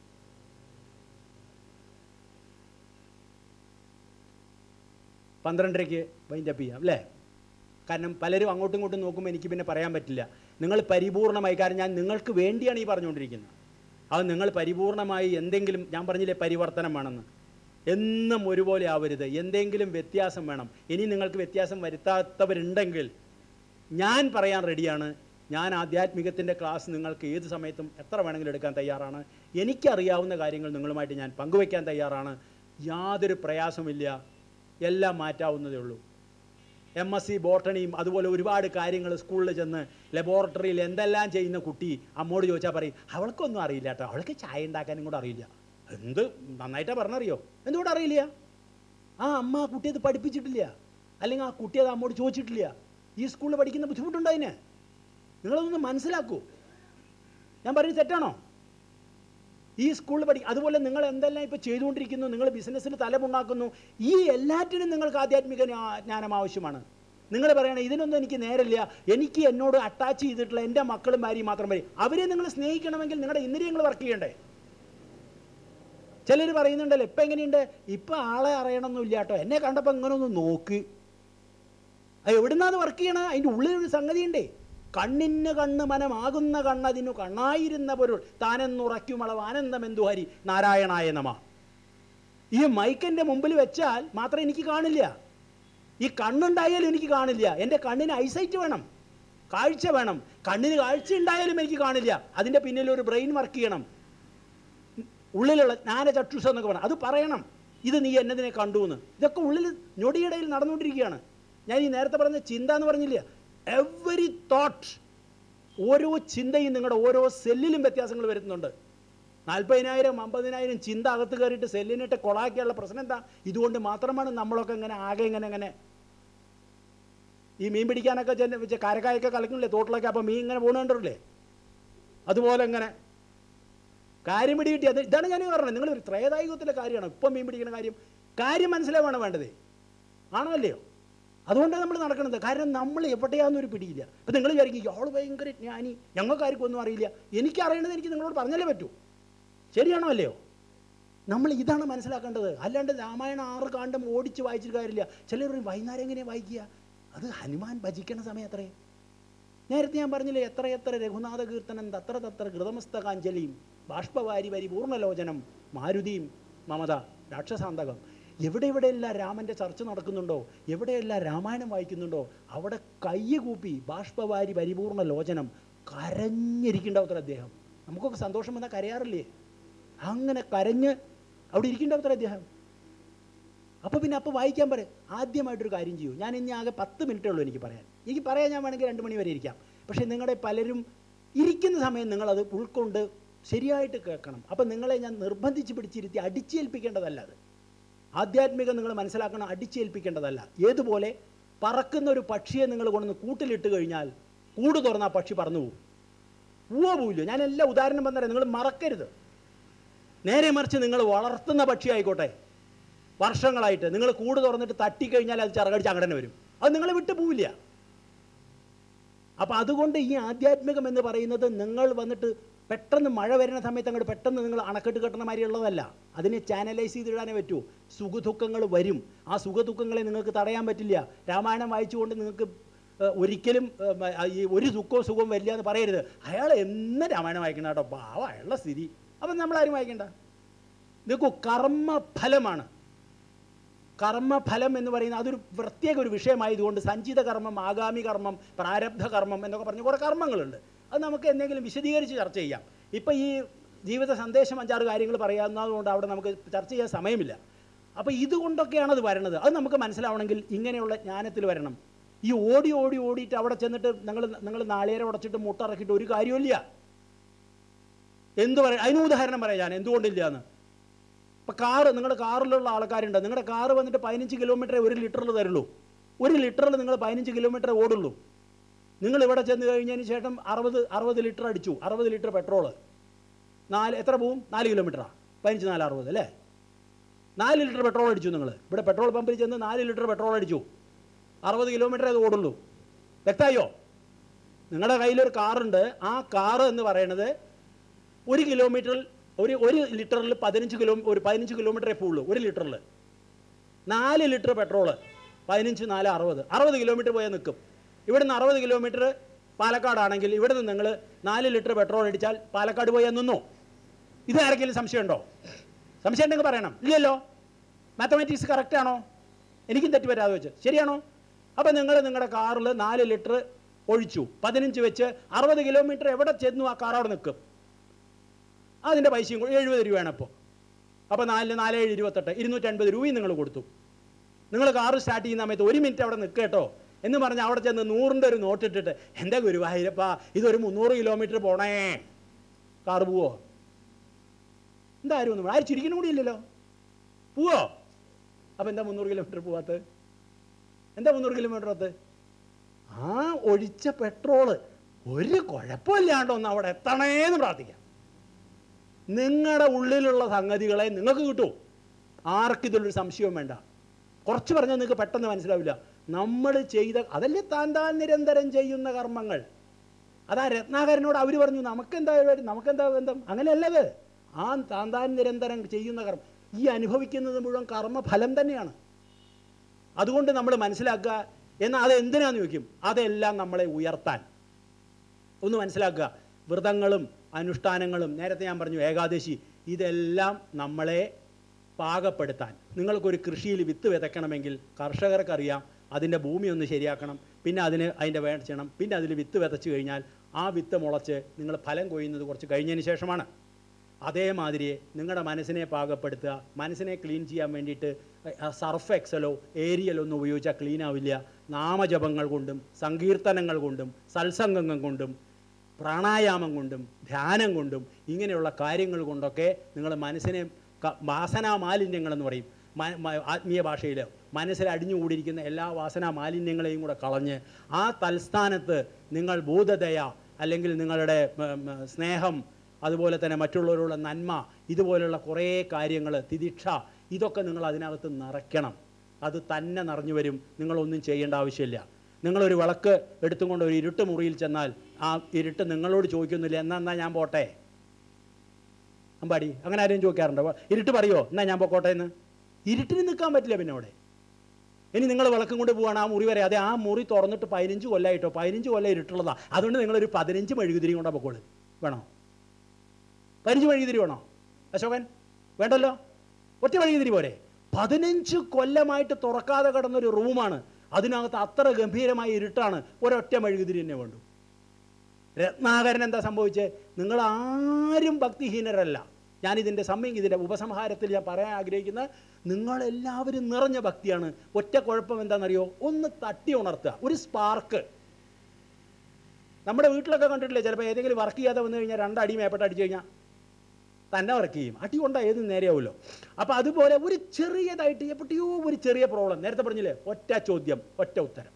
പന്ത്രണ്ടരയ്ക്ക് വൈൻഡപ്പ് ചെയ്യാം അല്ലേ കാരണം പലരും അങ്ങോട്ടും ഇങ്ങോട്ടും നോക്കുമ്പോൾ എനിക്ക് പിന്നെ പറയാൻ പറ്റില്ല നിങ്ങൾ പരിപൂർണമായി കാരണം ഞാൻ നിങ്ങൾക്ക് വേണ്ടിയാണ് ഈ പറഞ്ഞുകൊണ്ടിരിക്കുന്നത് അത് നിങ്ങൾ പരിപൂർണമായി എന്തെങ്കിലും ഞാൻ പറഞ്ഞില്ലേ പരിവർത്തനം വേണമെന്ന് എന്നും ഒരുപോലെ ആവരുത് എന്തെങ്കിലും വ്യത്യാസം വേണം ഇനി നിങ്ങൾക്ക് വ്യത്യാസം വരുത്താത്തവരുണ്ടെങ്കിൽ ഞാൻ പറയാൻ റെഡിയാണ് ഞാൻ ആധ്യാത്മികത്തിൻ്റെ ക്ലാസ് നിങ്ങൾക്ക് ഏത് സമയത്തും എത്ര വേണമെങ്കിലും എടുക്കാൻ തയ്യാറാണ് എനിക്കറിയാവുന്ന കാര്യങ്ങൾ നിങ്ങളുമായിട്ട് ഞാൻ പങ്കുവയ്ക്കാൻ തയ്യാറാണ് യാതൊരു പ്രയാസമില്ല എല്ലാം മാറ്റാവുന്നതേ ഉള്ളൂ എം എസ് സി ബോട്ടണിയും അതുപോലെ ഒരുപാട് കാര്യങ്ങൾ സ്കൂളിൽ ചെന്ന് ലബോറട്ടറിയിൽ എന്തെല്ലാം ചെയ്യുന്ന കുട്ടി അമ്മോട് ചോദിച്ചാൽ പറയും അവൾക്കൊന്നും അറിയില്ല കേട്ടോ അവൾക്ക് ചായ ഉണ്ടാക്കാനും കൂടെ അറിയില്ല എന്ത് നന്നായിട്ടാണ് പറഞ്ഞറിയോ എന്തുകൊണ്ട് അറിയില്ല ആ അമ്മ ആ കുട്ടി അത് പഠിപ്പിച്ചിട്ടില്ല അല്ലെങ്കിൽ ആ കുട്ടി അത് അമ്മോട് ചോദിച്ചിട്ടില്ല ഈ സ്കൂളിൽ പഠിക്കുന്ന ബുദ്ധിമുട്ടുണ്ടോ അതിന് നിങ്ങളതൊന്ന് മനസ്സിലാക്കൂ ഞാൻ പറയുന്നത് തെറ്റാണോ ഈ സ്കൂളിൽ പഠി അതുപോലെ നിങ്ങൾ എന്തെല്ലാം ഇപ്പോൾ ചെയ്തുകൊണ്ടിരിക്കുന്നു നിങ്ങൾ ബിസിനസ്സിൽ തലമുണ്ടാക്കുന്നു ഈ എല്ലാറ്റിനും നിങ്ങൾക്ക് ആധ്യാത്മിക ജ്ഞാ- ജ്ഞാനം ആവശ്യമാണ് നിങ്ങൾ പറയണേ ഇതിനൊന്നും എനിക്ക് നേരമില്ല എനിക്ക് എന്നോട് അറ്റാച്ച് ചെയ്തിട്ടുള്ള എൻ്റെ മക്കളും ഭാര്യയും മാത്രം മതി അവരെ നിങ്ങൾ സ്നേഹിക്കണമെങ്കിൽ നിങ്ങളുടെ ഇന്ദ്രിയങ്ങൾ വർക്ക് ചെയ്യണ്ടേ ചിലർ പറയുന്നുണ്ടല്ലോ ഇപ്പം എങ്ങനെയുണ്ട് ഇപ്പം ആളെ അറിയണമെന്നില്ല കേട്ടോ എന്നെ കണ്ടപ്പോൾ ഇങ്ങനെ ഒന്ന് നോക്ക് അത് എവിടുന്നാത് വർക്ക് ചെയ്യണ അതിൻ്റെ ഉള്ളിലൊരു സംഗതി ഉണ്ടേ കണ്ണിന് കണ്ണ് മനമാകുന്ന കണ്ണതിനു കണ്ണായിരുന്ന പൊരുൾ താനെന്നുറയ്ക്കുമളവ് ആനന്ദമെന്തു ഹരി നാരായണായ നമ ഈ മൈക്കിൻ്റെ മുമ്പിൽ വെച്ചാൽ മാത്രം എനിക്ക് കാണില്ല ഈ കണ്ണുണ്ടായാലും എനിക്ക് കാണില്ല എൻ്റെ കണ്ണിന് ഐസൈറ്റ് വേണം കാഴ്ച വേണം കണ്ണിന് കാഴ്ച ഉണ്ടായാലും എനിക്ക് കാണില്ല അതിൻ്റെ പിന്നിൽ ഒരു ബ്രെയിൻ വർക്ക് ചെയ്യണം ഉള്ളിലുള്ള ജ്ഞാനചക്ഷുഷ എന്നൊക്കെ പറയണം അത് പറയണം ഇത് നീ എന്നതിനെ കണ്ടു എന്ന് ഇതൊക്കെ ഉള്ളിൽ ഞൊടിയിടയിൽ നടന്നുകൊണ്ടിരിക്കുകയാണ് ഞാൻ ഈ നേരത്തെ പറഞ്ഞ ചിന്ത എന്ന് പറഞ്ഞില്ല എവറി തോട്ട് ഓരോ ചിന്തയും നിങ്ങളുടെ ഓരോ സെല്ലിലും വ്യത്യാസങ്ങൾ വരുത്തുന്നുണ്ട് നാൽപ്പതിനായിരം അമ്പതിനായിരം ചിന്ത അകത്ത് കയറിയിട്ട് സെല്ലിനിട്ട് കൊളാക്കിയുള്ള പ്രശ്നം എന്താ ഇതുകൊണ്ട് മാത്രമാണ് നമ്മളൊക്കെ ഇങ്ങനെ ആകെ ഇങ്ങനെ ഇങ്ങനെ ഈ മീൻ പിടിക്കാനൊക്കെ ചെന്ന് വെച്ച് കരക്കായൊക്കെ കളിക്കുന്നില്ലേ തോട്ടിലൊക്കെ അപ്പോൾ മീൻ ഇങ്ങനെ പോകണുണ്ടല്ലേ അതുപോലെ ഇങ്ങനെ കാര്യം പിടി കിട്ടി അത് ഇതാണ് ഞാൻ പറഞ്ഞത് നിങ്ങൾ ഒരു ത്രേതായുഗത്തിലെ കാര്യമാണ് ഇപ്പം മീൻ പിടിക്കുന്ന കാര്യം കാര്യം മനസ്സിലാവാണ് വേണ്ടത് ആണോ അല്ലയോ അതുകൊണ്ടാണ് നമ്മൾ നടക്കുന്നത് കാരണം നമ്മൾ എവിടെയാണെന്നൊരു പിടിയില്ല അപ്പം നിങ്ങൾ വിചാരിക്കും ഇയാൾ ഭയങ്കര ജ്ഞാനി ഞങ്ങൾക്ക് ആർക്കും ഒന്നും അറിയില്ല എനിക്ക് അറിയണത് എനിക്ക് നിങ്ങളോട് പറഞ്ഞാലേ പറ്റൂ ശരിയാണോ അല്ലയോ നമ്മൾ ഇതാണ് മനസ്സിലാക്കേണ്ടത് അല്ലാണ്ട് രാമായണം ആറ് കാണ്ടം ഓടിച്ച് വായിച്ചിട്ട് കാര്യമില്ല ചിലർ പറയും, വൈകുന്നേരം എങ്ങനെയാണ് വായിക്കുക അത് ഹനുമാൻ ഭജിക്കണ സമയം അത്രേ നേരത്തെ ഞാൻ പറഞ്ഞില്ലേ എത്ര എത്ര രഘുനാഥ കീർത്തനം തത്ര തത്ര കൃതമസ്തകാഞ്ജലിയും ബാഷ്പവാരി വരി പൂർണ്ണലോചനം മാരുതിയും മമത രാക്ഷസാന്തകം എവിടെ എവിടെയെല്ലാം രാമൻ്റെ ചർച്ച നടക്കുന്നുണ്ടോ എവിടെയെല്ലാം രാമായണം വായിക്കുന്നുണ്ടോ അവിടെ കയ്യ് കൂപ്പി ബാഷ്പവാരി പരിപൂർണ്ണ ലോചനം കരഞ്ഞിരിക്കേണ്ടത്ര അദ്ദേഹം നമുക്കൊക്കെ സന്തോഷം വന്നാൽ കരയാറില്ലേ അങ്ങനെ കരഞ്ഞ് അവിടെ ഇരിക്കേണ്ടത്ര അദ്ദേഹം അപ്പോൾ പിന്നെ അപ്പോൾ വായിക്കാൻ പറയും ആദ്യമായിട്ടൊരു കാര്യം ചെയ്യൂ ഞാൻ ഇനി ആകെ പത്ത് മിനിറ്റേ ഉള്ളൂ എനിക്ക് പറയാൻ എനിക്ക് പറയാൻ ഞാൻ വേണമെങ്കിൽ രണ്ട് മണി വരെ ഇരിക്കാം പക്ഷേ നിങ്ങളുടെ പലരും ഇരിക്കുന്ന സമയം നിങ്ങളത് ഉൾക്കൊണ്ട് ശരിയായിട്ട് കേൾക്കണം അപ്പം നിങ്ങളെ ഞാൻ നിർബന്ധിച്ച് പിടിച്ചിരുത്തി അടിച്ചേൽപ്പിക്കേണ്ടതല്ല അത് ആധ്യാത്മികം നിങ്ങൾ മനസ്സിലാക്കണം അടിച്ചേൽപ്പിക്കേണ്ടതല്ല ഏതുപോലെ പറക്കുന്ന ഒരു പക്ഷിയെ നിങ്ങൾ കൊണ്ടുവന്ന് കൂട്ടിലിട്ട് കഴിഞ്ഞാൽ കൂട് തുറന്ന ആ പക്ഷി പറന്നു പോകും പൂവ പോവില്ല ഞാൻ എല്ലാ ഉദാഹരണം പറഞ്ഞുതരാം നിങ്ങൾ മറക്കരുത് നേരെ മറിച്ച് നിങ്ങൾ വളർത്തുന്ന പക്ഷി ആയിക്കോട്ടെ വർഷങ്ങളായിട്ട് നിങ്ങൾ കൂട് തുറന്നിട്ട് തട്ടിക്കഴിഞ്ഞാൽ അത് ചിറകടിച്ച് അങ്ങനെ വരും അത് നിങ്ങളെ വിട്ടു പോവില്ല അപ്പം അതുകൊണ്ട് ഈ ആധ്യാത്മികം എന്ന് പറയുന്നത് നിങ്ങൾ വന്നിട്ട് പെട്ടെന്ന് മഴ വരുന്ന സമയത്ത് അങ്ങോട്ട് പെട്ടെന്ന് നിങ്ങൾ അണക്കെട്ട് കെട്ടണ മാതിരി ഉള്ളതല്ല അതിനെ ചാനലൈസ് ചെയ്തിടാനേ പറ്റൂ സുഖദുഃഖങ്ങൾ വരും ആ സുഖദുഃഖങ്ങളെ നിങ്ങൾക്ക് തടയാൻ പറ്റില്ല രാമായണം വായിച്ചുകൊണ്ട് നിങ്ങൾക്ക് ഏഹ്, ഒരിക്കലും ഏഹ്, ആ, ഈ ഒരു ദുഃഖവും സുഖവും വരില്ല എന്ന് പറയരുത് അയാൾ എന്ന് രാമായണം വായിക്കണം കേട്ടോ പാവ അയാളുടെ സ്ഥിതി അപ്പം നമ്മളാരും വായിക്കണ്ട നോക്കൂ കർമ്മഫലമാണ് കർമ്മഫലം എന്ന് പറയുന്നത് അതൊരു പ്രത്യേക ഒരു വിഷയമായതുകൊണ്ട് സഞ്ചിത കർമ്മം ആഗാമി കർമ്മം പ്രാരബ്ധ കർമ്മം എന്നൊക്കെ പറഞ്ഞ് കുറേ കർമ്മങ്ങളുണ്ട് അത് നമുക്ക് എന്തെങ്കിലും വിശദീകരിച്ച് ചർച്ച ചെയ്യാം ഇപ്പം ഈ ജീവിത സന്ദേശം അഞ്ചാറ് കാര്യങ്ങൾ പറയാവുന്നതുകൊണ്ട് അവിടെ നമുക്ക് ചർച്ച ചെയ്യാൻ സമയമില്ല അപ്പോൾ ഇതുകൊണ്ടൊക്കെയാണ് അത് വരണത് അത് നമുക്ക് മനസ്സിലാവണമെങ്കിൽ ഇങ്ങനെയുള്ള ജ്ഞാനത്തിൽ വരണം ഈ ഓടി ഓടി ഓടിയിട്ട് അവിടെ ചെന്നിട്ട് നിങ്ങൾ നിങ്ങൾ നാളികേരം ഉടച്ചിട്ട് മുട്ട ഇറക്കിയിട്ട് ഒരു കാര്യമില്ല എന്ത് പറയാം അതിന് ഉദാഹരണം പറയാം ഞാൻ എന്തുകൊണ്ടില്ല എന്ന് ഇപ്പം കാറ് നിങ്ങളുടെ കാറിലുള്ള ആൾക്കാരുണ്ട് നിങ്ങളുടെ കാറ് വന്നിട്ട് പതിനഞ്ച് കിലോമീറ്ററേ ഒരു ലിറ്ററിൽ തരുള്ളൂ ഒരു ലിറ്ററിൽ നിങ്ങൾ പതിനഞ്ച് കിലോമീറ്ററേ ഓടുള്ളൂ നിങ്ങൾ ഇവിടെ ചെന്ന് കഴിഞ്ഞതിന് ശേഷം അറുപത് അറുപത് ലിറ്റർ അടിച്ചു അറുപത് ലിറ്റർ പെട്രോള് നാല് എത്ര പോവും നാല് കിലോമീറ്ററാണ് പതിനഞ്ച് നാല് അറുപത് അല്ലേ നാല് ലിറ്റർ പെട്രോൾ അടിച്ചു നിങ്ങൾ ഇവിടെ പെട്രോൾ പമ്പിൽ ചെന്ന് നാല് ലിറ്റർ പെട്രോൾ അടിച്ചു അറുപത് കിലോമീറ്റർ അത് ഓടുള്ളൂ വ്യക്തമായോ നിങ്ങളുടെ കയ്യിലൊരു കാറുണ്ട് ആ കാറ് എന്ന് പറയുന്നത് ഒരു കിലോമീറ്ററിൽ ഒരു ഒരു ലിറ്ററിൽ പതിനഞ്ച് കിലോ ഒരു പതിനഞ്ച് കിലോമീറ്ററേ പോവുള്ളൂ ഒരു ലിറ്ററിൽ നാല് ലിറ്റർ പെട്രോള് പതിനഞ്ച് നാല് അറുപത് അറുപത് കിലോമീറ്റർ പോയാൽ നിൽക്കും ഇവിടുന്ന് അറുപത് കിലോമീറ്റർ പാലക്കാടാണെങ്കിൽ ഇവിടെ നിന്ന് നിങ്ങൾ നാല് ലിറ്റർ പെട്രോൾ അടിച്ചാൽ പാലക്കാട് പോയാൽ നിന്നോ ഇത് ആരെങ്കിലും സംശയമുണ്ടോ സംശയം ഉണ്ടെങ്കിൽ പറയണം ഇല്ലല്ലോ മാത്തമാറ്റിക്സ് കറക്റ്റ് ആണോ എനിക്കും തെറ്റി വരാതെ വെച്ച് ശരിയാണോ അപ്പം നിങ്ങൾ നിങ്ങളുടെ കാറിൽ നാല് ലിറ്റർ ഒഴിച്ചു പതിനഞ്ച് വെച്ച് അറുപത് കിലോമീറ്റർ എവിടെ ചെന്നു ആ കാർ അവിടെ നിൽക്കും അതിൻ്റെ പൈസയും കൂടി എഴുപത് രൂപയാണ് അപ്പോൾ അപ്പോൾ നാലിന് നാല് ഏഴ് ഇരുപത്തെട്ട് ഇരുന്നൂറ്റൻപത് രൂപയും നിങ്ങൾ കൊടുത്തു നിങ്ങൾ കാറ് സ്റ്റാർട്ട് ചെയ്യുന്ന സമയത്ത് ഒരു മിനിറ്റ് അവിടെ നിൽക്കുക കേട്ടോ എന്ന് പറഞ്ഞ് അവിടെ ചെന്ന് നൂറിൻ്റെ ഒരു നോട്ട് ഇട്ടിട്ട് എൻ്റെ ഗുരുവായൂരപ്പ ഇതൊരു മുന്നൂറ് കിലോമീറ്റർ പോണേ കാറ് പോവോ എന്തായാലും ഒന്നും ആരും ചിരിക്കണം കൂടി ഇല്ലല്ലോ പോവോ അപ്പം എന്താ മുന്നൂറ് കിലോമീറ്റർ പോവാത്തത് എന്താ മുന്നൂറ് കിലോമീറ്റർ അത് ആ ഒഴിച്ച പെട്രോള് ഒരു കുഴപ്പമില്ലാണ്ട് ഒന്ന് അവിടെ എത്തണേന്ന് പ്രാർത്ഥിക്കാം നിങ്ങളുടെ ഉള്ളിലുള്ള സംഗതികളെ നിങ്ങൾക്ക് കിട്ടും ആർക്കിതിലൊരു സംശയവും വേണ്ട കുറച്ച് പറഞ്ഞാൽ നിങ്ങൾക്ക് പെട്ടെന്ന് മനസ്സിലാവില്ല നമ്മൾ ചെയ്ത അതല്ലേ താൻ താൻ നിരന്തരം ചെയ്യുന്ന കർമ്മങ്ങൾ അതാ രത്നാകരനോട് അവർ പറഞ്ഞു നമുക്കെന്താ പരിപാടി? നമുക്കെന്താ ബന്ധം അങ്ങനെയല്ലത് ആ താൻ താൻ നിരന്തരം ചെയ്യുന്ന കർമ്മം ഈ അനുഭവിക്കുന്നത് മുഴുവൻ കർമ്മഫലം തന്നെയാണ് അതുകൊണ്ട് നമ്മൾ മനസ്സിലാക്കുക എന്നാൽ അത് എന്തിനാന്ന് ചോദിക്കും അതെല്ലാം നമ്മളെ ഉയർത്താൻ ഒന്ന് മനസ്സിലാക്കുക വ്രതങ്ങളും അനുഷ്ഠാനങ്ങളും നേരത്തെ ഞാൻ പറഞ്ഞു ഏകാദശി ഇതെല്ലാം നമ്മളെ പാകപ്പെടുത്താൻ നിങ്ങൾക്കൊരു കൃഷിയിൽ വിത്ത് വിതയ്ക്കണമെങ്കിൽ കർഷകർക്കറിയാം അതിൻ്റെ ഭൂമി ഒന്ന് ശരിയാക്കണം പിന്നെ അതിന് അതിൻ്റെ വേണ്ട ചെയ്യണം പിന്നെ അതിൽ വിത്ത് വിതച്ച് കഴിഞ്ഞാൽ ആ വിത്ത് മുളച്ച് നിങ്ങൾ ഫലം കൊയ്യുന്നത് കുറച്ച് കഴിഞ്ഞതിന് ശേഷമാണ് അതേമാതിരി നിങ്ങളുടെ മനസ്സിനെ പാകപ്പെടുത്തുക മനസ്സിനെ ക്ലീൻ ചെയ്യാൻ വേണ്ടിയിട്ട് സർഫ് എക്സലോ ഏരിയലോ ഒന്നും ഉപയോഗിച്ചാൽ ക്ലീൻ ആവില്ല നാമജപങ്ങൾ കൊണ്ടും സങ്കീർത്തനങ്ങൾ കൊണ്ടും സത്സംഗങ്ങൾ കൊണ്ടും പ്രാണായാമം കൊണ്ടും ധ്യാനം കൊണ്ടും ഇങ്ങനെയുള്ള കാര്യങ്ങൾ കൊണ്ടൊക്കെ നിങ്ങൾ മനസ്സിനെ ക- വാസനാ മാലിന്യങ്ങളെന്ന് പറയും മ- മ- ആത്മീയ ഭാഷയിൽ മനസ്സിൽ അടിഞ്ഞുകൂടിയിരിക്കുന്ന എല്ലാ വാസനാ മാലിന്യങ്ങളെയും കൂടെ കളഞ്ഞ് ആ തൽസ്ഥാനത്ത് നിങ്ങൾ ബോധതയ അല്ലെങ്കിൽ നിങ്ങളുടെ ഉം, ഉം, സ്നേഹം അതുപോലെ തന്നെ മറ്റുള്ളവരോടുള്ള നന്മ ഇതുപോലുള്ള കുറേ കാര്യങ്ങൾ തിദിക്ഷ ഇതൊക്കെ നിങ്ങൾ അതിനകത്ത് നിറയ്ക്കണം അത് തന്നെ നിറഞ്ഞു വരും നിങ്ങളൊന്നും ചെയ്യേണ്ട ആവശ്യമില്ല നിങ്ങളൊരു വിളക്ക് എടുത്തുകൊണ്ട് ഒരു ഇരുട്ട് മുറിയിൽ ചെന്നാൽ ആ ഇരുട്ട് നിങ്ങളോട് ചോദിക്കുന്നില്ല എന്നാ എന്നാ ഞാൻ പോട്ടെ അമ്പാടി അങ്ങനെ ആരെയും ചോദിക്കാറുണ്ടോ വ- ഇരുട്ട് പറയോ എന്നാ ഞാൻ പൊക്കോട്ടെ എന്ന് ഇരുട്ടിന് നിൽക്കാൻ പറ്റില്ല പിന്നെ അവിടെ ഇനി നിങ്ങൾ വിളക്കും കൊണ്ട് പോവാണ് ആ മുറി വരെ അതെ ആ മുറി തുറന്നിട്ട് പതിനഞ്ച് കൊല്ലമായിട്ടോ പതിനഞ്ച് കൊല്ലം ഇരുട്ടുള്ളതാ അതുകൊണ്ട് നിങ്ങളൊരു പതിനഞ്ച് മെഴുകുതിരി കൊണ്ടാ പൊക്കോളൂ വേണോ പതിനഞ്ച് മെഴുകുതിരി വേണോ അശോകൻ വേണ്ടല്ലോ ഒറ്റ മെഴുകുതിരി പോരെ പതിനഞ്ച് കൊല്ലമായിട്ട് തുറക്കാതെ കിടന്നൊരു റൂമാണ് അതിനകത്ത് അത്ര ഗംഭീരമായ ഇരുട്ടാണ് ഒരൊറ്റ മെഴുകുതിരി തന്നെ വേണ്ടു രത്നാകരൻ എന്താ സംഭവിച്ചത് നിങ്ങൾ ആരും ഭക്തിഹീനരല്ല ഞാനിതിൻ്റെ സമയം ഇതിൻ്റെ ഉപസംഹാരത്തിൽ ഞാൻ പറയാൻ ആഗ്രഹിക്കുന്ന നിങ്ങളെല്ലാവരും നിറഞ്ഞ ഭക്തിയാണ് ഒറ്റ കുഴപ്പം എന്താണെന്നറിയോ ഒന്ന് തട്ടി ഉണർത്തുക ഒരു സ്പാർക്ക് നമ്മുടെ വീട്ടിലൊക്കെ കണ്ടിട്ടില്ലേ ചിലപ്പോൾ ഏതെങ്കിലും വർക്ക് ചെയ്യാതെ വന്നു കഴിഞ്ഞാൽ രണ്ടടി മേപ്പെട്ട് അടിച്ചു കഴിഞ്ഞാൽ തന്നെ വർക്ക് ചെയ്യും അടി കൊണ്ടാൽ ഏത് നേരെയാവുമല്ലോ അപ്പോൾ അതുപോലെ ഒരു ചെറിയതായിട്ട് എപ്പോഴോ ഒരു ചെറിയ പ്രോബ്ലം നേരത്തെ പറഞ്ഞില്ലേ ഒറ്റ ചോദ്യം ഒറ്റ ഉത്തരം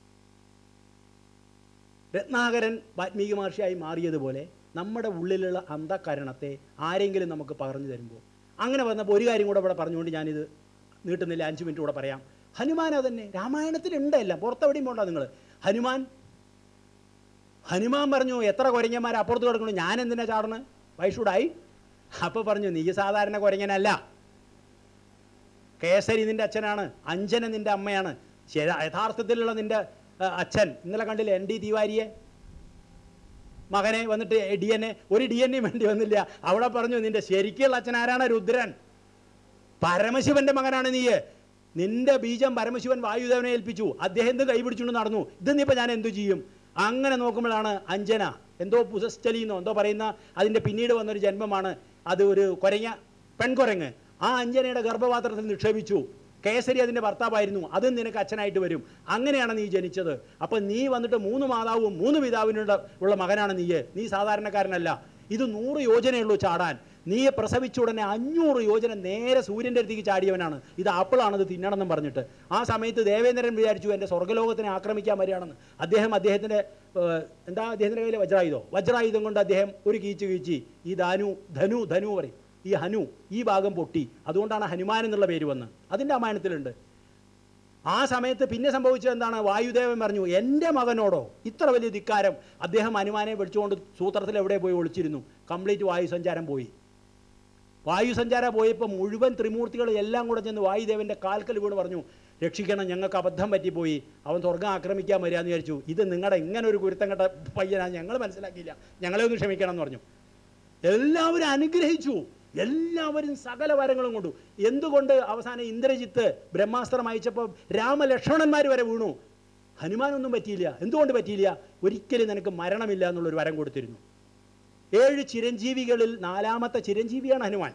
രത്നാകരൻ വാൽമീകി മഹർഷിയായി മാറിയതുപോലെ നമ്മുടെ ഉള്ളിലുള്ള അന്ധകരണത്തെ ആരെങ്കിലും നമുക്ക് പറഞ്ഞു തരുമ്പോൾ അങ്ങനെ വന്നപ്പോൾ ഒരു കാര്യം കൂടെ ഇവിടെ പറഞ്ഞുകൊണ്ട് ഞാനിത് നീട്ടുന്നില്ല അഞ്ച് മിനിറ്റ് കൂടെ പറയാം ഹനുമാൻ അതന്നെ രാമായണത്തിലുണ്ട് എല്ലാം പുറത്തെവിടെയും പോണ്ട നിങ്ങൾ ഹനുമാൻ ഹനുമാൻ പറഞ്ഞു എത്ര കുരങ്ങന്മാർ അപ്പുറത്ത് കിടക്കുന്നു ഞാൻ എന്തിനാ ചാടണ് വൈഷുടായി അപ്പോൾ പറഞ്ഞു നീ സാധാരണ കുരങ്ങനല്ല കേസരി നിന്റെ അച്ഛനാണ് അഞ്ജന നിന്റെ അമ്മയാണ് ശരി യഥാർത്ഥത്തിലുള്ള നിന്റെ ആ, അച്ഛൻ ഇന്നലെ കണ്ടില്ലേ എൻ ഡി തിവാരിയെ മകനെ വന്നിട്ട് ഡി എൻ എ ഒരു ഡി എൻ എ വേണ്ടി വന്നില്ല അവിടെ പറഞ്ഞു നിന്റെ ശരിക്കുള്ള അച്ഛൻ ആരാണ് രുദ്രൻ പരമശിവന്റെ മകനാണ് നീ നിന്റെ ബീജം പരമശിവൻ വായുദേവനെ ഏൽപ്പിച്ചു അദ്ദേഹം എന്ത് കൈപിടിച്ചുകൊണ്ട് നടന്നു ഇത് നീ ഇപ്പൊ ഞാൻ എന്തു ചെയ്യും അങ്ങനെ നോക്കുമ്പോഴാണ് അഞ്ജന എന്തോ പുസസ്റ്റലിന്നോ എന്തോ പറയുന്ന അതിൻ്റെ പിന്നീട് വന്നൊരു ജന്മമാണ് അത് ഒരു കുരങ്ങ പെൺകുരങ്ങ് ആ അഞ്ജനയുടെ ഗർഭപാത്രത്തിൽ നിക്ഷേപിച്ചു കേസരി അതിൻ്റെ ഭർത്താവായിരുന്നു അതും നിനക്ക് അച്ഛനായിട്ട് വരും അങ്ങനെയാണ് നീ ജനിച്ചത് അപ്പം നീ വന്നിട്ട് മൂന്ന് മാതാവും മൂന്ന് പിതാവിനുള്ള ഉള്ള മകനാണ് നീ നീ സാധാരണക്കാരനല്ല ഇത് നൂറ് യോജനയുള്ളൂ ചാടാൻ നീ പ്രസവിച്ച ഉടനെ അഞ്ഞൂറ് യോജന നേരെ സൂര്യൻ്റെ അടുത്തേക്ക് ചാടിയവനാണ് ഇത് ആപ്പിളാണ് ഇത് തിന്നണമെന്നും പറഞ്ഞിട്ട് ആ സമയത്ത് ദേവേന്ദ്രൻ വിചാരിച്ചു എൻ്റെ സ്വർഗ്ഗലോകത്തിനെ ആക്രമിക്കാൻ വരികയാണെന്ന് അദ്ദേഹം അദ്ദേഹത്തിൻ്റെ ഏഹ്, എന്താ അദ്ദേഹത്തിൻ്റെ കയ്യിൽ വജ്രായുധോ വജ്രായുധം കൊണ്ട് അദ്ദേഹം ഒരു കീച്ച് കീച്ചി ഈ ധനു ധനു ധനു പറയും ഈ ഹനു ഈ ഭാഗം പൊട്ടി അതുകൊണ്ടാണ് ഹനുമാൻ എന്നുള്ള പേര് വന്ന് അതിൻ്റെ രാമായണത്തിലുണ്ട് ആ സമയത്ത് പിന്നെ സംഭവിച്ചത് എന്താണ് വായുദേവൻ പറഞ്ഞു എൻ്റെ മകനോടോ ഇത്ര വലിയ ധിക്കാരം അദ്ദേഹം ഹനുമാനെ വിളിച്ചുകൊണ്ട് സൂത്രത്തിൽ എവിടെ പോയി ഒളിച്ചിരുന്നു കംപ്ലീറ്റ് വായുസഞ്ചാരം പോയി വായുസഞ്ചാരം പോയപ്പോൾ മുഴുവൻ ത്രിമൂർത്തികൾ എല്ലാം കൂടെ ചെന്ന് വായുദേവൻ്റെ കാൽക്കൽ വീണ് പറഞ്ഞു രക്ഷിക്കണം ഞങ്ങൾക്ക് അബദ്ധം പറ്റിപ്പോയി അവൻ സ്വർഗം ആക്രമിക്കാൻ വരികയെന്ന് വിചാരിച്ചു ഇത് നിങ്ങളുടെ ഇങ്ങനെ ഒരു കുരുത്തം കെട്ട പയ്യനാണ് ഞങ്ങൾ മനസ്സിലാക്കിയില്ല ഞങ്ങളെ ഒന്ന് ക്ഷമിക്കണം എന്ന് പറഞ്ഞു എല്ലാവരും അനുഗ്രഹിച്ചു എല്ലാവരും സകല വരങ്ങളും കൊണ്ടു എന്തുകൊണ്ട് അവസാനം ഇന്ദ്രജിത്ത് ബ്രഹ്മാസ്ത്രം അയച്ചപ്പോൾ രാമലക്ഷ്മണന്മാർ വരെ വീണു ഹനുമാനൊന്നും പറ്റിയില്ല എന്തുകൊണ്ട് പറ്റിയില്ല ഒരിക്കലും നിനക്ക് മരണമില്ല എന്നുള്ളൊരു വരം കൊടുത്തിരുന്നു ഏഴ് ചിരഞ്ജീവികളിൽ നാലാമത്തെ ചിരഞ്ജീവിയാണ് ഹനുമാൻ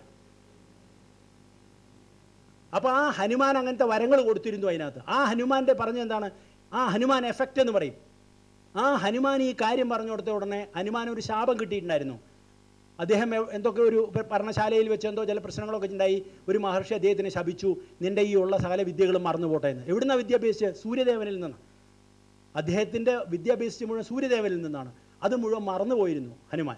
അപ്പോൾ ആ ഹനുമാൻ അങ്ങനത്തെ വരങ്ങൾ കൊടുത്തിരുന്നു അതിനകത്ത് ആ ഹനുമാന്റെ പറഞ്ഞ എന്താണ് ആ ഹനുമാൻ എഫക്റ്റ് എന്ന് പറയും ആ ഹനുമാൻ ഈ കാര്യം പറഞ്ഞു കൊടുത്ത ഉടനെ ഹനുമാൻ ഒരു ശാപം കിട്ടിയിട്ടുണ്ടായിരുന്നു അദ്ദേഹം എ- എന്തൊക്കെ ഒരു പ- പർണശാലയിൽ വെച്ച് എന്തോ ചില പ്രശ്നങ്ങളൊക്കെ ഉണ്ടായി ഒരു മഹർഷി അദ്ദേഹത്തിനെ ശപിച്ചു നിന്റെ ഈ ഉള്ള സകല വിദ്യകളും മറന്നു പോട്ടെ എന്ന് എവിടുന്ന വിദ്യാഭ്യസിച്ച് സൂര്യദേവനിൽ നിന്ന് അദ്ദേഹത്തിൻ്റെ വിദ്യാഭ്യസിച്ച് മുഴുവൻ സൂര്യദേവനിൽ നിന്നാണ് അത് മുഴുവൻ മറന്നുപോയിരുന്നു ഹനുമാൻ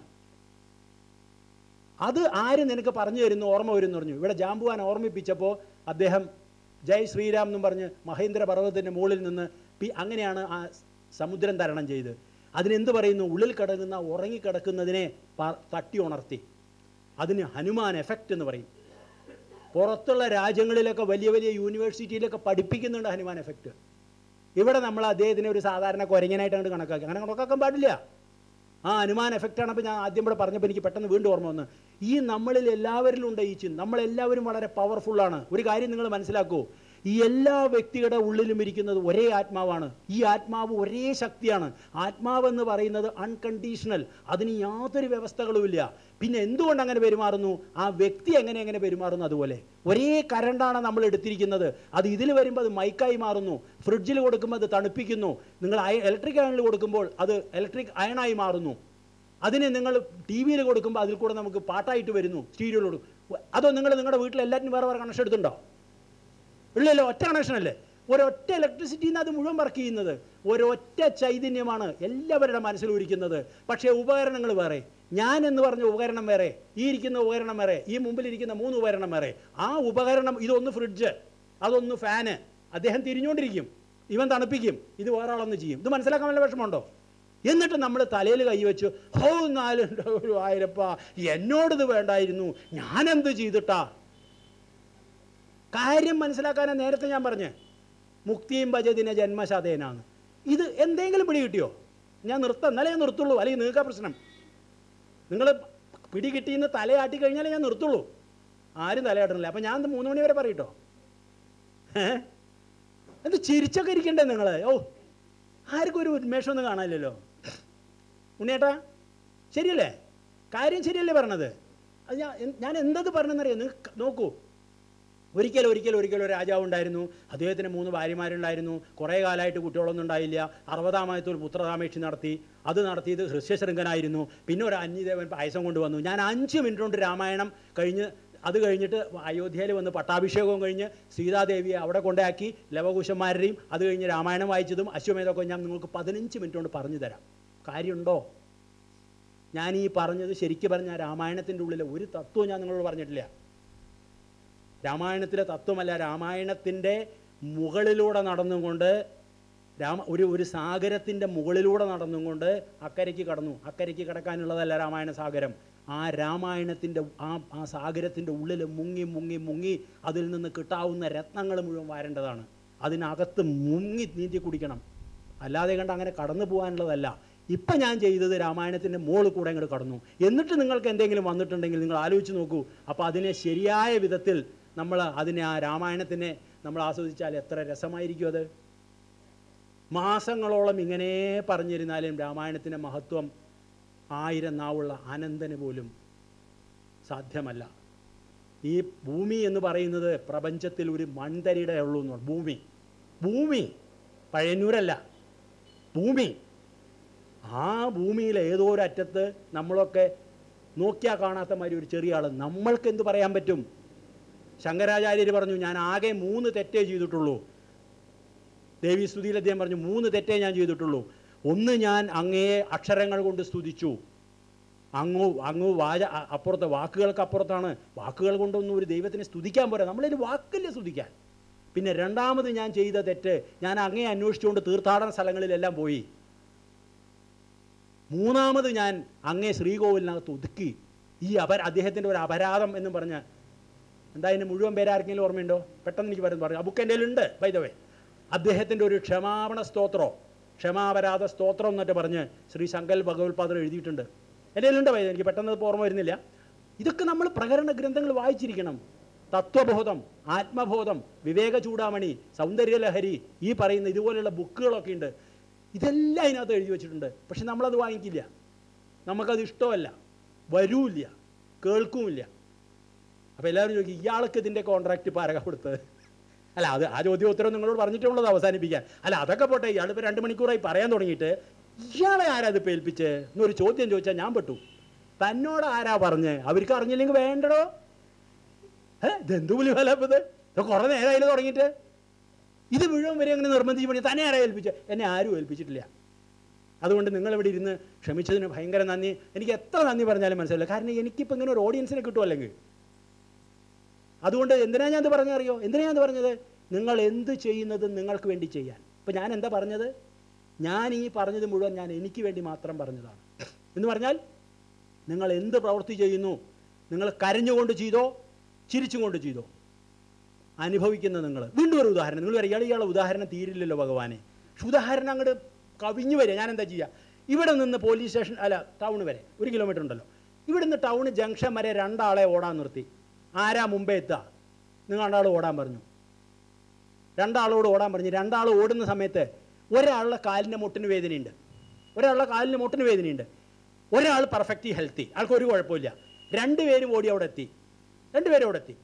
അത് ആര് നിനക്ക് പറഞ്ഞു തരുന്നു ഓർമ്മ വരും എന്ന് പറഞ്ഞു ഇവിടെ ജാമ്പുവാൻ ഓർമ്മിപ്പിച്ചപ്പോൾ അദ്ദേഹം ജയ് ശ്രീരാം എന്നും പറഞ്ഞ് മഹേന്ദ്ര പർവ്വതത്തിൻ്റെ മുകളിൽ നിന്ന് പി അങ്ങനെയാണ് ആ സമുദ്രം തരണം ചെയ്ത് അതിനെന്ത് പറയുന്നു ഉള്ളിൽ കിടക്കുന്ന ഉറങ്ങിക്കിടക്കുന്നതിനെ പ- തട്ടി ഉണർത്തി അതിന് ഹനുമാൻ എഫക്റ്റ് എന്ന് പറയും പുറത്തുള്ള രാജ്യങ്ങളിലൊക്കെ വലിയ വലിയ യൂണിവേഴ്സിറ്റിയിലൊക്കെ പഠിപ്പിക്കുന്നുണ്ട് ഹനുമാൻ എഫക്റ്റ് ഇവിടെ നമ്മൾ അദ്ദേഹത്തിനെ ഒരു സാധാരണ കുരങ്ങനായിട്ട് അങ്ങോട്ട് കണക്കാക്കി അങ്ങനെ കണക്കാക്കാൻ പാടില്ല ആ അനുമാൻ എഫക്റ്റാണ് അപ്പോൾ ഞാൻ ആദ്യം ഇവിടെ പറഞ്ഞപ്പോൾ എനിക്ക് പെട്ടെന്ന് വീണ്ടും ഓർമ്മ വന്ന് ഈ നമ്മളിൽ എല്ലാവരിലും ഉണ്ട് ഈ ചിന്ത നമ്മളെല്ലാവരും വളരെ പവർഫുള്ളാണ് ഒരു കാര്യം നിങ്ങൾ മനസ്സിലാക്കൂ ഈ എല്ലാ വ്യക്തിയുടെ ഉള്ളിലും ഇരിക്കുന്നത് ഒരേ ആത്മാവാണ് ഈ ആത്മാവ് ഒരേ ശക്തിയാണ് ആത്മാവെന്ന് പറയുന്നത് അൺകണ്ടീഷണൽ അതിന് യാതൊരു വ്യവസ്ഥകളുമില്ല പിന്നെ എന്തുകൊണ്ട് അങ്ങനെ പെരുമാറുന്നു ആ വ്യക്തി എങ്ങനെ എങ്ങനെ പെരുമാറുന്നു അതുപോലെ ഒരേ കരണ്ടാണ് നമ്മൾ എടുത്തിരിക്കുന്നത് അത് ഇതിൽ വരുമ്പോൾ അത് മൈക്കായി മാറുന്നു ഫ്രിഡ്ജിൽ കൊടുക്കുമ്പോൾ അത് തണുപ്പിക്കുന്നു നിങ്ങൾ ഇലക്ട്രിക് അയണിൽ കൊടുക്കുമ്പോൾ അത് ഇലക്ട്രിക് അയണായി മാറുന്നു അതിന് നിങ്ങൾ ടി വിയിൽ കൊടുക്കുമ്പോൾ അതിൽ കൂടെ നമുക്ക് പാട്ടായിട്ട് വരുന്നു സ്റ്റീരിയോയിൽ കൊടുക്കും അതോ നിങ്ങൾ നിങ്ങളുടെ വീട്ടിൽ എല്ലാറ്റിനും വേറെ വേറെ കണക്ഷൻ എടുത്തുണ്ടോ ഇല്ലല്ലോ ഒറ്റ കണക്ഷൻ അല്ലേ ഒരൊറ്റ ഇലക്ട്രിസിറ്റിയിൽ നിന്ന് അത് മുഴുവൻ വർക്ക് ചെയ്യുന്നത് ഒരൊറ്റ ചൈതന്യമാണ് എല്ലാവരുടെ മനസ്സിൽ ഇരിക്കുന്നത് പക്ഷേ ഉപകരണങ്ങൾ വേറെ ഞാൻ എന്ന് പറഞ്ഞ ഉപകരണം വേറെ ഈ ഇരിക്കുന്ന ഉപകരണം വേറെ ഈ മുമ്പിലിരിക്കുന്ന മൂന്ന് ഉപകരണം വേറെ ആ ഉപകരണം ഇതൊന്ന് ഫ്രിഡ്ജ് അതൊന്ന് ഫാന് അദ്ദേഹം തിരിഞ്ഞുകൊണ്ടിരിക്കും ഇവൻ തണുപ്പിക്കും ഇത് വേറെ ആളൊന്ന് ചെയ്യും ഇത് മനസ്സിലാക്കാൻ വല്ല വിഷമമുണ്ടോ എന്നിട്ട് നമ്മൾ തലയിൽ കൈവച്ച് ഹോ നാല് ഒരു ആയിരപ്പ എന്നോടിത് വേണ്ടായിരുന്നു ഞാനെന്ത് ചെയ്തിട്ടാ കാര്യം മനസ്സിലാക്കാനാ നേരത്തെ ഞാൻ പറഞ്ഞ് മുക്തിയും ഭജതിന ജന്മശതേനാണ് ഇത് എന്തെങ്കിലും പിടി കിട്ടിയോ ഞാൻ നിർത്താം എന്നാലേ ഞാൻ നിർത്തുള്ളൂ അല്ലെങ്കിൽ നിങ്ങൾക്ക് പ്രശ്നം നിങ്ങൾ പിടി കിട്ടിയെന്ന് തലയാട്ടി കഴിഞ്ഞാലേ ഞാൻ നിർത്തുള്ളൂ ആരും തലയാട്ടണില്ല അപ്പം ഞാൻ ഇത് മൂന്ന് മണി വരെ പറയട്ടോ ഏ എന്ത് ചിരിച്ചൊക്കെ ഇരിക്കണ്ടേ നിങ്ങൾ ഓ ആർക്കും ഒരു ഉന്മേഷമൊന്നും കാണാനില്ലല്ലോ ഉണ്ണിയേട്ടാ ശരിയല്ലേ കാര്യം ശരിയല്ലേ പറഞ്ഞത് അത് ഞാൻ എൻ- ഞാൻ എന്തത് പറഞ്ഞെന്നറിയാം നിങ്ങൾ നോക്കൂ ഒരിക്കൽ ഒരിക്കൽ ഒരിക്കൽ ഒരു രാജാവ് ഉണ്ടായിരുന്നു അദ്ദേഹത്തിന് മൂന്ന് ഭാര്യമാരുണ്ടായിരുന്നു കുറേ കാലമായിട്ട് കുട്ടികളൊന്നും ഉണ്ടായില്ല അറുപതാമത്തെ ഒരു പുത്രകാമേക്ഷി നടത്തി അത് നടത്തിയത് ഹൃസ്യശൃംഖനായിരുന്നു പിന്നെ ഒരു അന്യദേവൻ പായസം കൊണ്ടുവന്നു ഞാൻ അഞ്ച് മിനിറ്റ് കൊണ്ട് രാമായണം കഴിഞ്ഞ് അത് കഴിഞ്ഞിട്ട് അയോധ്യയിൽ വന്ന് പട്ടാഭിഷേകവും കഴിഞ്ഞ് സീതാദേവിയെ അവിടെ കൊണ്ടാക്കി ലവകുശന്മാരുടെയും അത് കഴിഞ്ഞ് രാമായണം വായിച്ചതും അശ്വമേധമൊക്കെ ഞാൻ നിങ്ങൾക്ക് പതിനഞ്ച് മിനിറ്റ് കൊണ്ട് പറഞ്ഞു തരാം കാര്യമുണ്ടോ ഞാൻ ഈ പറഞ്ഞത് ശരിക്കും പറഞ്ഞാൽ രാമായണത്തിൻ്റെ ഉള്ളിലെ ഒരു തത്വവും ഞാൻ നിങ്ങളോട് പറഞ്ഞിട്ടില്ല രാമായണത്തിലെ തത്വമല്ല രാമായണത്തിൻ്റെ മുകളിലൂടെ നടന്നുകൊണ്ട് രാമ ഒരു ഒരു സാഗരത്തിൻ്റെ മുകളിലൂടെ നടന്നുകൊണ്ട് അക്കരയ്ക്ക് കടന്നു അക്കരയ്ക്ക് കടക്കാനുള്ളതല്ല രാമായണ സാഗരം ആ രാമായണത്തിൻ്റെ ആ ആ സാഗരത്തിൻ്റെ ഉള്ളിൽ മുങ്ങി മുങ്ങി മുങ്ങി അതിൽ നിന്ന് കിട്ടാവുന്ന രത്നങ്ങൾ മുഴുവൻ വാരേണ്ടതാണ് അതിനകത്ത് മുങ്ങി നീന്തി കുടിക്കണം അല്ലാതെ കണ്ട് അങ്ങനെ കടന്നു പോകാനുള്ളതല്ല ഇപ്പം ഞാൻ ചെയ്തത് രാമായണത്തിൻ്റെ മുകളിൽ കൂടെ അങ്ങോട്ട് കടന്നു എന്നിട്ട് നിങ്ങൾക്ക് എന്തെങ്കിലും വന്നിട്ടുണ്ടെങ്കിൽ നിങ്ങൾ ആലോചിച്ച് നോക്കൂ അപ്പോൾ അതിനെ ശരിയായ വിധത്തിൽ നമ്മൾ അതിനെ ആ രാമായണത്തിനെ നമ്മൾ ആസ്വദിച്ചാൽ എത്ര രസമായിരിക്കും അത് മാസങ്ങളോളം ഇങ്ങനെ പറഞ്ഞിരുന്നാലും രാമായണത്തിൻ്റെ മഹത്വം ആയിരം നാവുള്ള അനന്തന് പോലും സാധ്യമല്ല ഈ ഭൂമി എന്ന് പറയുന്നത് പ്രപഞ്ചത്തിൽ ഒരു മൺതരിയുടെ ഉള്ളൂ എന്ന് പറഞ്ഞു. ഭൂമി ഭൂമി പഴയന്നൂരല്ല ഭൂമി ആ ഭൂമിയിലെ ഏതോ ഒരു അറ്റത്ത് നമ്മളൊക്കെ നോക്കിയാൽ കാണാത്ത മാതിരി ഒരു ചെറിയ ആൾ നമ്മൾക്ക് എന്ത് പറയാൻ പറ്റും ശങ്കരാചാര്യർ പറഞ്ഞു ഞാൻ ആകെ മൂന്ന് തെറ്റേ ചെയ്തിട്ടുള്ളൂ ദേവി സ്തുതിയിൽ അദ്ദേഹം പറഞ്ഞു മൂന്ന് തെറ്റേ ഞാൻ ചെയ്തിട്ടുള്ളൂ ഒന്ന് ഞാൻ അങ്ങയെ അക്ഷരങ്ങൾ കൊണ്ട് സ്തുതിച്ചു അങ്ങു അങ്ങ് വാച അ- അപ്പുറത്ത് വാക്കുകൾക്ക് അപ്പുറത്താണ് വാക്കുകൾ കൊണ്ടൊന്നും ഒരു ദൈവത്തിനെ സ്തുതിക്കാൻ പോരാ നമ്മളതിന് വാക്കില്ല സ്തുതിക്കാൻ പിന്നെ രണ്ടാമത് ഞാൻ ചെയ്ത തെറ്റ് ഞാൻ അങ്ങയെ അന്വേഷിച്ചുകൊണ്ട് തീർത്ഥാടന സ്ഥലങ്ങളിലെല്ലാം പോയി മൂന്നാമത് ഞാൻ അങ്ങേ ശ്രീകോവിലിനകത്ത് ഒതുക്കി ഈ അപര അദ്ദേഹത്തിൻ്റെ ഒരു അപരാധം എന്നും പറഞ്ഞ് എന്താ ഇതിന് മുഴുവൻ പേരാർക്കെങ്കിലും ഓർമ്മയുണ്ടോ പെട്ടെന്ന് എനിക്ക് പറയുന്നത് പറഞ്ഞു ആ ബുക്ക് എൻ്റെ ഉണ്ട് വൈദവേ അദ്ദേഹത്തിൻ്റെ ഒരു ക്ഷമാപണ സ്തോത്രോ ക്ഷമാപരാധ സ്തോത്രം എന്നൊക്കെ പറഞ്ഞ് ശ്രീ ശങ്കൽ ഭഗവത്പാദർ എഴുതിയിട്ടുണ്ട് എൻ്റെ ഉണ്ട് വൈദ്യ എനിക്ക് പെട്ടെന്ന് ഇപ്പോൾ ഓർമ്മ വരുന്നില്ല ഇതൊക്കെ നമ്മൾ പ്രകരണ ഗ്രന്ഥങ്ങൾ വായിച്ചിരിക്കണം തത്വബോധം ആത്മബോധം വിവേക ചൂടാമണി സൗന്ദര്യലഹരി ഈ പറയുന്ന ഇതുപോലെയുള്ള ബുക്കുകളൊക്കെ ഉണ്ട് ഇതെല്ലാം അതിനകത്ത് എഴുതി വെച്ചിട്ടുണ്ട് പക്ഷെ നമ്മളത് വാങ്ങിക്കില്ല നമുക്കത് ഇഷ്ടമല്ല വരൂല്ല കേൾക്കുമില്ല അപ്പോൾ എല്ലാവരും ചോദിക്കും ഇയാൾക്ക് ഇതിൻ്റെ കോൺട്രാക്റ്റ് ഇപ്പോൾ ആരാ കൊടുത്തത് അല്ല അത് ആ ചോദ്യം ഉത്തരം നിങ്ങളോട് പറഞ്ഞിട്ടുള്ളത് അവസാനിപ്പിക്കാൻ അല്ല അതൊക്കെ പോട്ടെ ഇയാൾ ഇപ്പോൾ രണ്ട് മണിക്കൂറായി പറയാൻ തുടങ്ങിയിട്ട് ഇയാളെ ആരാ ഇത് പേൽപ്പിച്ച് എന്നൊരു ചോദ്യം ചോദിച്ചാൽ ഞാൻ പെട്ടു തന്നോട് ആരാ പറഞ്ഞ് അവർക്ക് അറിഞ്ഞില്ലെങ്കിൽ വേണ്ടടോ ഏ ഇതെന്ത് പുലി ഫലപ്പത് ഇത് കുറേ നേരമായാലും തുടങ്ങിയിട്ട് ഇത് മുഴുവൻ വരെ അങ്ങനെ നിർബന്ധിച്ച് പണി തന്നെ ആരാ ഏൽപ്പിച്ച് എന്നെ ആരും ഏൽപ്പിച്ചിട്ടില്ല അതുകൊണ്ട് നിങ്ങളിവിടെ ഇരുന്ന് ക്ഷമിച്ചതിന് ഭയങ്കര നന്ദി എനിക്ക് എത്ര നന്ദി പറഞ്ഞാലും മനസ്സിലായില്ല കാരണം എനിക്കിപ്പോൾ ഇങ്ങനെ ഒരു ഓഡിയൻസിനെ കിട്ടും അല്ലെങ്കിൽ അതുകൊണ്ട് എന്തിനാ ഞാൻ ഇത് പറഞ്ഞറിയോ എന്തിനാ ഞാൻ ഇത് പറഞ്ഞത് നിങ്ങൾ എന്ത് ചെയ്യുന്നതും നിങ്ങൾക്ക് വേണ്ടി ചെയ്യാൻ ഇപ്പം ഞാൻ എന്താ പറഞ്ഞത് ഞാൻ ഈ പറഞ്ഞത് മുഴുവൻ ഞാൻ എനിക്ക് വേണ്ടി മാത്രം പറഞ്ഞതാണ് എന്ന് പറഞ്ഞാൽ നിങ്ങൾ എന്ത് പ്രവൃത്തി ചെയ്യുന്നു നിങ്ങൾ കരഞ്ഞുകൊണ്ട് ചെയ്തോ ചിരിച്ചും കൊണ്ട് ചെയ്തോ അനുഭവിക്കുന്ന നിങ്ങൾ വീണ്ടും ഒരു ഉദാഹരണം നിങ്ങൾ പറയും ഇയാൾ ഇയാളെ ഉദാഹരണം തീരില്ലല്ലോ ഭഗവാനെ പക്ഷെ ഉദാഹരണം അങ്ങോട്ട് കവിഞ്ഞു വരിക ഞാൻ എന്താ ചെയ്യുക ഇവിടെ നിന്ന് പോലീസ് സ്റ്റേഷൻ അല്ല ടൗൺ വരെ ഒരു കിലോമീറ്റർ ഉണ്ടല്ലോ ഇവിടെ നിന്ന് ടൗൺ ജംഗ്ഷൻ വരെ രണ്ടാളെ ഓടാൻ നിർത്തി ആരാ മുമ്പേ എത്തുക നിങ്ങൾ രണ്ടാൾ ഓടാൻ പറഞ്ഞു രണ്ടാളോട് ഓടാൻ പറഞ്ഞു രണ്ടാൾ ഓടുന്ന സമയത്ത് ഒരാളുടെ കാലിൻ്റെ മുട്ടിന് വേദനയുണ്ട് ഒരാളുടെ കാലിന് മുട്ടിന് വേദനയുണ്ട് ഒരാൾ പെർഫെക്റ്റ്ലി ഹെൽത്തി ആൾക്ക് ഒരു കുഴപ്പമില്ല രണ്ടുപേരും ഓടി അവിടെ എത്തി രണ്ടുപേരും അവിടെ എത്തി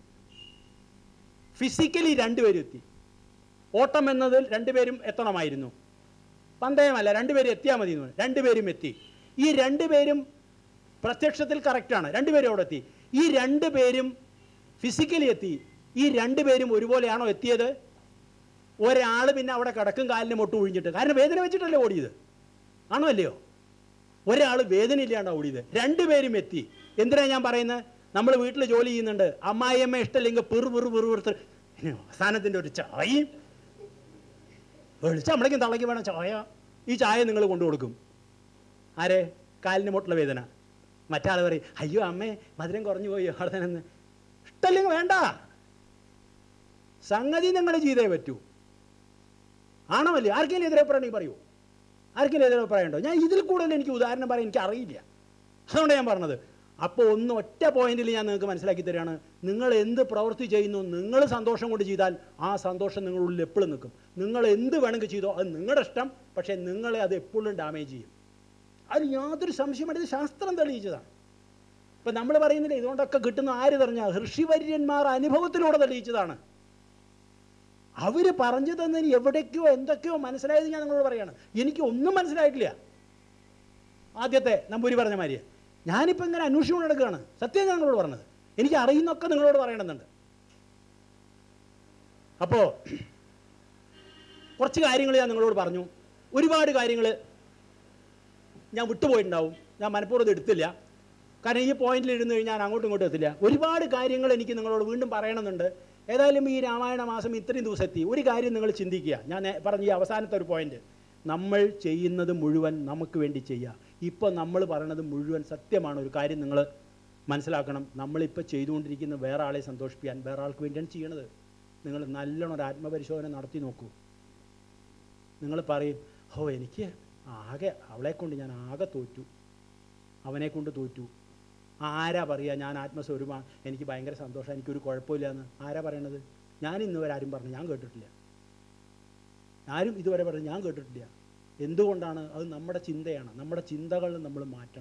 ഫിസിക്കലി രണ്ടുപേരും എത്തി ഓട്ടം എന്നതിൽ രണ്ടുപേരും എത്തണമായിരുന്നു പന്തയമല്ല രണ്ടുപേരും എത്തിയാൽ മതി എന്ന് പറഞ്ഞു. രണ്ടുപേരും എത്തി ഈ രണ്ടുപേരും പ്രത്യക്ഷത്തിൽ കറക്റ്റാണ് രണ്ടുപേരും അവിടെ എത്തി ഈ രണ്ടുപേരും ഫിസിക്കലി എത്തി ഈ രണ്ടുപേരും ഒരുപോലെയാണോ എത്തിയത് ഒരാൾ പിന്നെ അവിടെ കിടക്കും കാലിന് മുട്ട് ഒഴിഞ്ഞിട്ട് കാരണം വേദന വെച്ചിട്ടല്ലേ ഓടിയത് ആണോ അല്ലയോ ഒരാൾ വേദനയില്ലാണ്ട് ഓടിയത് രണ്ടുപേരും എത്തി എന്തിനാ ഞാൻ പറയുന്നത് നമ്മൾ വീട്ടിൽ ജോലി ചെയ്യുന്നുണ്ട് അമ്മായിയമ്മ ഇഷ്ടമില്ലെങ്കിൽ പിറു പിറു പിറു പിറുത്ത് അവസാനത്തിൻ്റെ ഒരു ചായയും വെളിച്ച നമ്മളേക്കും തളയ്ക്ക് വേണം ചായ ഈ ചായ നിങ്ങൾ കൊണ്ടു കൊടുക്കും ആരെ കാലിന് മുട്ടുള്ള വേദന മറ്റാൾ പറയും അയ്യോ അമ്മേ മധുരം കുറഞ്ഞു പോയി അവിടെ തന്നെ നിന്ന്." ഇഷ്ടല്ലെങ്കിൽ വേണ്ട സംഗതി നിങ്ങൾ ചെയ്തേ പറ്റൂ ആണോ അല്ലേ ആർക്കെങ്കിലും എതിരഭിപ്രായം പറയൂ ആർക്കെങ്കിലും എതിരഭിപ്രായം ഉണ്ടോ ഞാൻ ഇതിൽ കൂടുതൽ എനിക്ക് ഉദാഹരണം പറയാൻ എനിക്ക് അറിയില്ല അതുകൊണ്ട് ഞാൻ പറഞ്ഞത് അപ്പോൾ ഒന്ന് ഒറ്റ പോയിന്റിൽ ഞാൻ നിങ്ങൾക്ക് മനസ്സിലാക്കി തരികയാണ് നിങ്ങൾ എന്ത് പ്രവൃത്തി ചെയ്യുന്നു നിങ്ങൾ സന്തോഷം കൊണ്ട് ചെയ്താൽ ആ സന്തോഷം നിങ്ങളുടെ ഉള്ളിൽ എപ്പോഴും നിൽക്കും നിങ്ങൾ എന്ത് വേണമെങ്കിൽ ചെയ്തോ അത് നിങ്ങളുടെ ഇഷ്ടം പക്ഷേ നിങ്ങളെ അത് എപ്പോഴും ഡാമേജ് ചെയ്യും അത് യാതൊരു സംശയമായിട്ട് ഇത് ശാസ്ത്രം തെളിയിച്ചതാണ് ഇപ്പം നമ്മൾ പറയുന്നില്ല ഇതുകൊണ്ടൊക്കെ കിട്ടുന്ന ആര് തെറിഞ്ഞാൽ ഋഷിവര്യന്മാർ അനുഭവത്തിലൂടെ തെളിയിച്ചതാണ് അവർ പറഞ്ഞു തന്നതിന് എവിടേക്കോ എന്തൊക്കെയോ മനസ്സിലായത് ഞാൻ നിങ്ങളോട് പറയാണ് എനിക്ക് ഒന്നും മനസ്സിലായിട്ടില്ല ആദ്യത്തെ നമ്പൂരി പറഞ്ഞ മാതിരി ഞാനിപ്പോൾ ഇങ്ങനെ അന്വേഷിച്ചുകൊണ്ട് നടക്കുകയാണ് സത്യം ഞാൻ നിങ്ങളോട് പറഞ്ഞത് എനിക്ക് അറിയുന്നൊക്കെ നിങ്ങളോട് പറയണമെന്നുണ്ട് അപ്പോൾ കുറച്ച് കാര്യങ്ങൾ ഞാൻ നിങ്ങളോട് പറഞ്ഞു ഒരുപാട് കാര്യങ്ങൾ ഞാൻ വിട്ടുപോയിട്ടുണ്ടാവും ഞാൻ മനഃപൂർവ്വം ഇത് എടുത്തില്ല കാരണം ഈ പോയിന്റിൽ ഇരുന്ന് കഴിഞ്ഞാൽ ഞാൻ അങ്ങോട്ടും ഇങ്ങോട്ടും എത്തില്ല ഒരുപാട് കാര്യങ്ങൾ എനിക്ക് നിങ്ങളോട് വീണ്ടും പറയണമെന്നുണ്ട് ഏതായാലും ഈ രാമായണ മാസം ഇത്രയും ദിവസം എത്തി ഒരു കാര്യം നിങ്ങൾ ചിന്തിക്കുക ഞാൻ നേ- പറഞ്ഞ ഈ അവസാനത്തെ ഒരു പോയിന്റ് നമ്മൾ ചെയ്യുന്നത് മുഴുവൻ നമുക്ക് വേണ്ടി ചെയ്യുക ഇപ്പോൾ നമ്മൾ പറയണത് മുഴുവൻ സത്യമാണ് ഒരു കാര്യം നിങ്ങൾ മനസ്സിലാക്കണം നമ്മളിപ്പോൾ ചെയ്തുകൊണ്ടിരിക്കുന്ന വേറെ ആളെ സന്തോഷിപ്പിക്കാൻ വേറെ ആൾക്ക് വേണ്ടിയാണ് ചെയ്യണത് നിങ്ങൾ നല്ലോണം ഒരു ആത്മപരിശോധന നടത്തി നോക്കൂ നിങ്ങൾ പറയും ഓ എനിക്ക് ആകെ അവളെ കൊണ്ട് ഞാൻ ആകെ തോറ്റു അവനെ കൊണ്ട് തോറ്റു ആരാ പറയുക ഞാൻ ആത്മസ്വരൂപമാണ് എനിക്ക് ഭയങ്കര സന്തോഷം എനിക്കൊരു കുഴപ്പമില്ല എന്ന് ആരാ പറയണത് ഞാൻ ഇന്ന് വരെ ആരും പറഞ്ഞു ഞാൻ കേട്ടിട്ടില്ല ആരും ഇതുവരെ പറഞ്ഞു ഞാൻ കേട്ടിട്ടില്ല എന്തുകൊണ്ടാണ് അത് നമ്മുടെ ചിന്തയാണ് നമ്മുടെ ചിന്തകൾ നമ്മൾ മാറ്റണം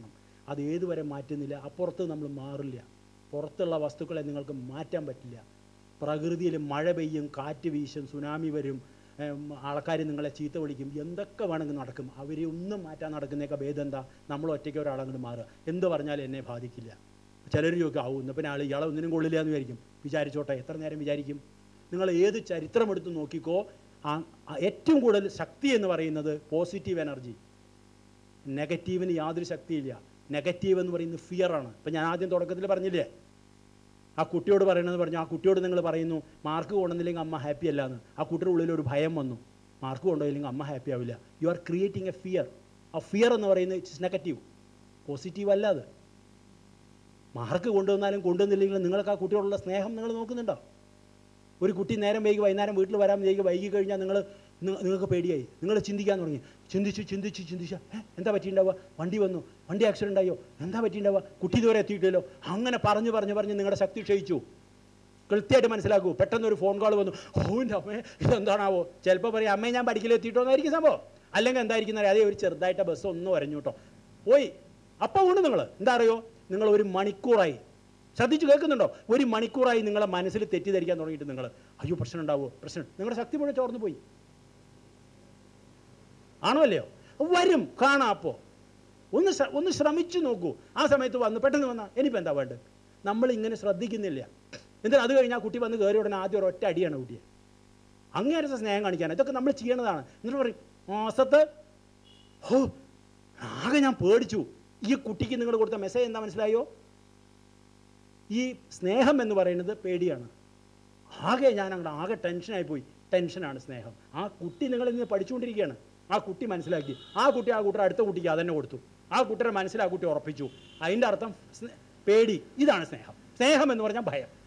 അത് ഏതുവരെ മാറ്റുന്നില്ല അപ്പുറത്ത് നമ്മൾ മാറില്ല പുറത്തുള്ള വസ്തുക്കളെ നിങ്ങൾക്ക് മാറ്റാൻ പറ്റില്ല പ്രകൃതിയിൽ മഴ പെയ്യും കാറ്റ് വീശും സുനാമി വരും ആൾക്കാർ നിങ്ങളെ ചീത്ത വിളിക്കും എന്തൊക്കെ വേണമെങ്കിൽ നടക്കും അവരെ ഒന്നും മാറ്റാൻ നടക്കുന്നേക്കാൾ ഭേദം എന്താ നമ്മൾ ഒറ്റയ്ക്ക് ഒരാളങ്ങോട്ട് മാറുക എന്ത് പറഞ്ഞാലും എന്നെ ബാധിക്കില്ല ചിലർ ചോദിക്കും ആവും ഇന്നിപ്പം ആൾ ഇയാളെ ഒന്നിനും കൊള്ളില്ല എന്ന് വിചാരിക്കും വിചാരിച്ചോട്ടെ എത്ര നേരം വിചാരിക്കും നിങ്ങൾ ഏത് ചരിത്രം എടുത്ത് നോക്കിക്കോ ആ- ആ ഏറ്റവും കൂടുതൽ ശക്തി എന്ന് പറയുന്നത് പോസിറ്റീവ് എനർജി നെഗറ്റീവിന് യാതൊരു ശക്തിയില്ല നെഗറ്റീവ് എന്ന് പറയുന്നത് ഫിയറാണ് ഇപ്പം ഞാൻ ആദ്യം തുടക്കത്തിൽ പറഞ്ഞില്ലേ ആ കുട്ടിയോട് പറയണമെന്ന് പറഞ്ഞു ആ കുട്ടിയോട് നിങ്ങൾ പറയുന്നു മാർക്ക് കൊണ്ടുവന്നില്ലെങ്കിൽ അമ്മ ഹാപ്പി അല്ല എന്ന് ആ കുട്ടിയുടെ ഉള്ളിൽ ഒരു ഭയം വന്നു മാർക്ക് കൊണ്ടുപോയില്ലെങ്കിൽ അമ്മ ഹാപ്പി ആവില്ല you are creating a fear ആ ഫിയർ എന്ന് പറയുന്നത് ഇറ്റ്സ് നെഗറ്റീവ് പോസിറ്റീവ് അല്ല അത് മാർക്ക് കൊണ്ടുവന്നാലും കൊണ്ടുവന്നില്ലെങ്കിലും നിങ്ങൾക്ക് ആ കുട്ടിയോടുള്ള സ്നേഹം നിങ്ങൾ നോക്കുന്നുണ്ടോ ഒരു കുട്ടി നേരം വൈകി വൈകുന്നേരം വീട്ടിൽ വരാൻ വൈകി വൈകി കഴിഞ്ഞാൽ നിങ്ങൾ നിങ്ങൾക്ക് പേടിയായി നിങ്ങൾ ചിന്തിക്കാൻ തുടങ്ങി ചിന്തിച്ച് ചിന്തിച്ച് ചിന്തിച്ച് "ഏ, എന്താ പറ്റിയിട്ടുണ്ടാവുക വണ്ടി വന്നു വണ്ടി ആക്സിഡൻ്റ് ആയോ എന്താ പറ്റിയിട്ടുണ്ടാവുക കുട്ടി ഇതുവരെ എത്തിയിട്ടില്ലല്ലോ അങ്ങനെ പറഞ്ഞു പറഞ്ഞു പറഞ്ഞ് നിങ്ങളുടെ ശക്തി ക്ഷയിച്ചു കൃത്യമായിട്ട് മനസ്സിലാക്കൂ പെട്ടെന്ന് ഒരു ഫോൺ കോൾ വന്നു ഓ എൻ്റെ അമ്മേ ഇതെന്താണാവോ ചിലപ്പോൾ പറയും അമ്മേ ഞാൻ പഠിക്കൽ എത്തിയിട്ടോന്നായിരിക്കും സംഭവം അല്ലെങ്കിൽ എന്തായിരിക്കും എന്നറിയാം അതേ ഒരു ചെറുതായിട്ട് ബസ് ഒന്ന് വരഞ്ഞു കേട്ടോ പോയി അപ്പോൾ ഉണ്ട് നിങ്ങൾ എന്താ അറിയോ നിങ്ങൾ ഒരു മണിക്കൂറായി ശ്രദ്ധിച്ച് കേൾക്കുന്നുണ്ടോ ഒരു മണിക്കൂറായി നിങ്ങളെ മനസ്സിൽ തെറ്റിദ്ധരിക്കാൻ തുടങ്ങിയിട്ട് നിങ്ങൾ അയ്യോ പ്രശ്നം ഉണ്ടാവുമോ പ്രശ്നം നിങ്ങളുടെ ശക്തി മുഴുവൻ ചോർന്നു പോയി ആണോ അല്ലയോ വരും കാണാം അപ്പോൾ ഒന്ന് ശ്ര- ഒന്ന് ശ്രമിച്ചു നോക്കൂ ആ സമയത്ത് വന്ന് പെട്ടെന്ന് വന്നാൽ ഇനിയിപ്പോൾ എന്താ വേണ്ടത് നമ്മൾ ഇങ്ങനെ ശ്രദ്ധിക്കുന്നില്ല എന്നിട്ട് അത് കഴിഞ്ഞാൽ കുട്ടി വന്ന് കയറി ഉടനെ ആദ്യം ഒരൊറ്റ അടിയാണ് കുട്ടിയെ അങ്ങേരത്തെ സ്നേഹം കാണിക്കാൻ ഇതൊക്കെ നമ്മൾ ചെയ്യേണ്ടതാണ് എന്നിട്ട് പറയും മാസത്ത് ഹോ ആകെ ഞാൻ പേടിച്ചു ഈ കുട്ടിക്ക് നിങ്ങൾ കൊടുത്ത മെസ്സേജ് എന്താ മനസ്സിലായോ ഈ സ്നേഹം എന്ന് പറയുന്നത് പേടിയാണ് ആകെ ഞാൻ അങ്ങോട്ട് ആകെ ടെൻഷനായി പോയി ടെൻഷനാണ് സ്നേഹം ആ കുട്ടി നിങ്ങൾ ഇന്ന് പഠിച്ചുകൊണ്ടിരിക്കുകയാണ് ആ കുട്ടി മനസ്സിലാക്കി ആ കുട്ടി ആ കുട്ടിയുടെ അടുത്ത കുട്ടിക്ക് അതന്നെ കൊടുത്തു ആ കുട്ടിയുടെ മനസ്സിൽ ആ കുട്ടി ഉറപ്പിച്ചു അതിൻ്റെ അർത്ഥം സ്നേ- പേടി ഇതാണ് സ്നേഹം സ്നേഹം എന്ന് പറഞ്ഞാൽ ഭയം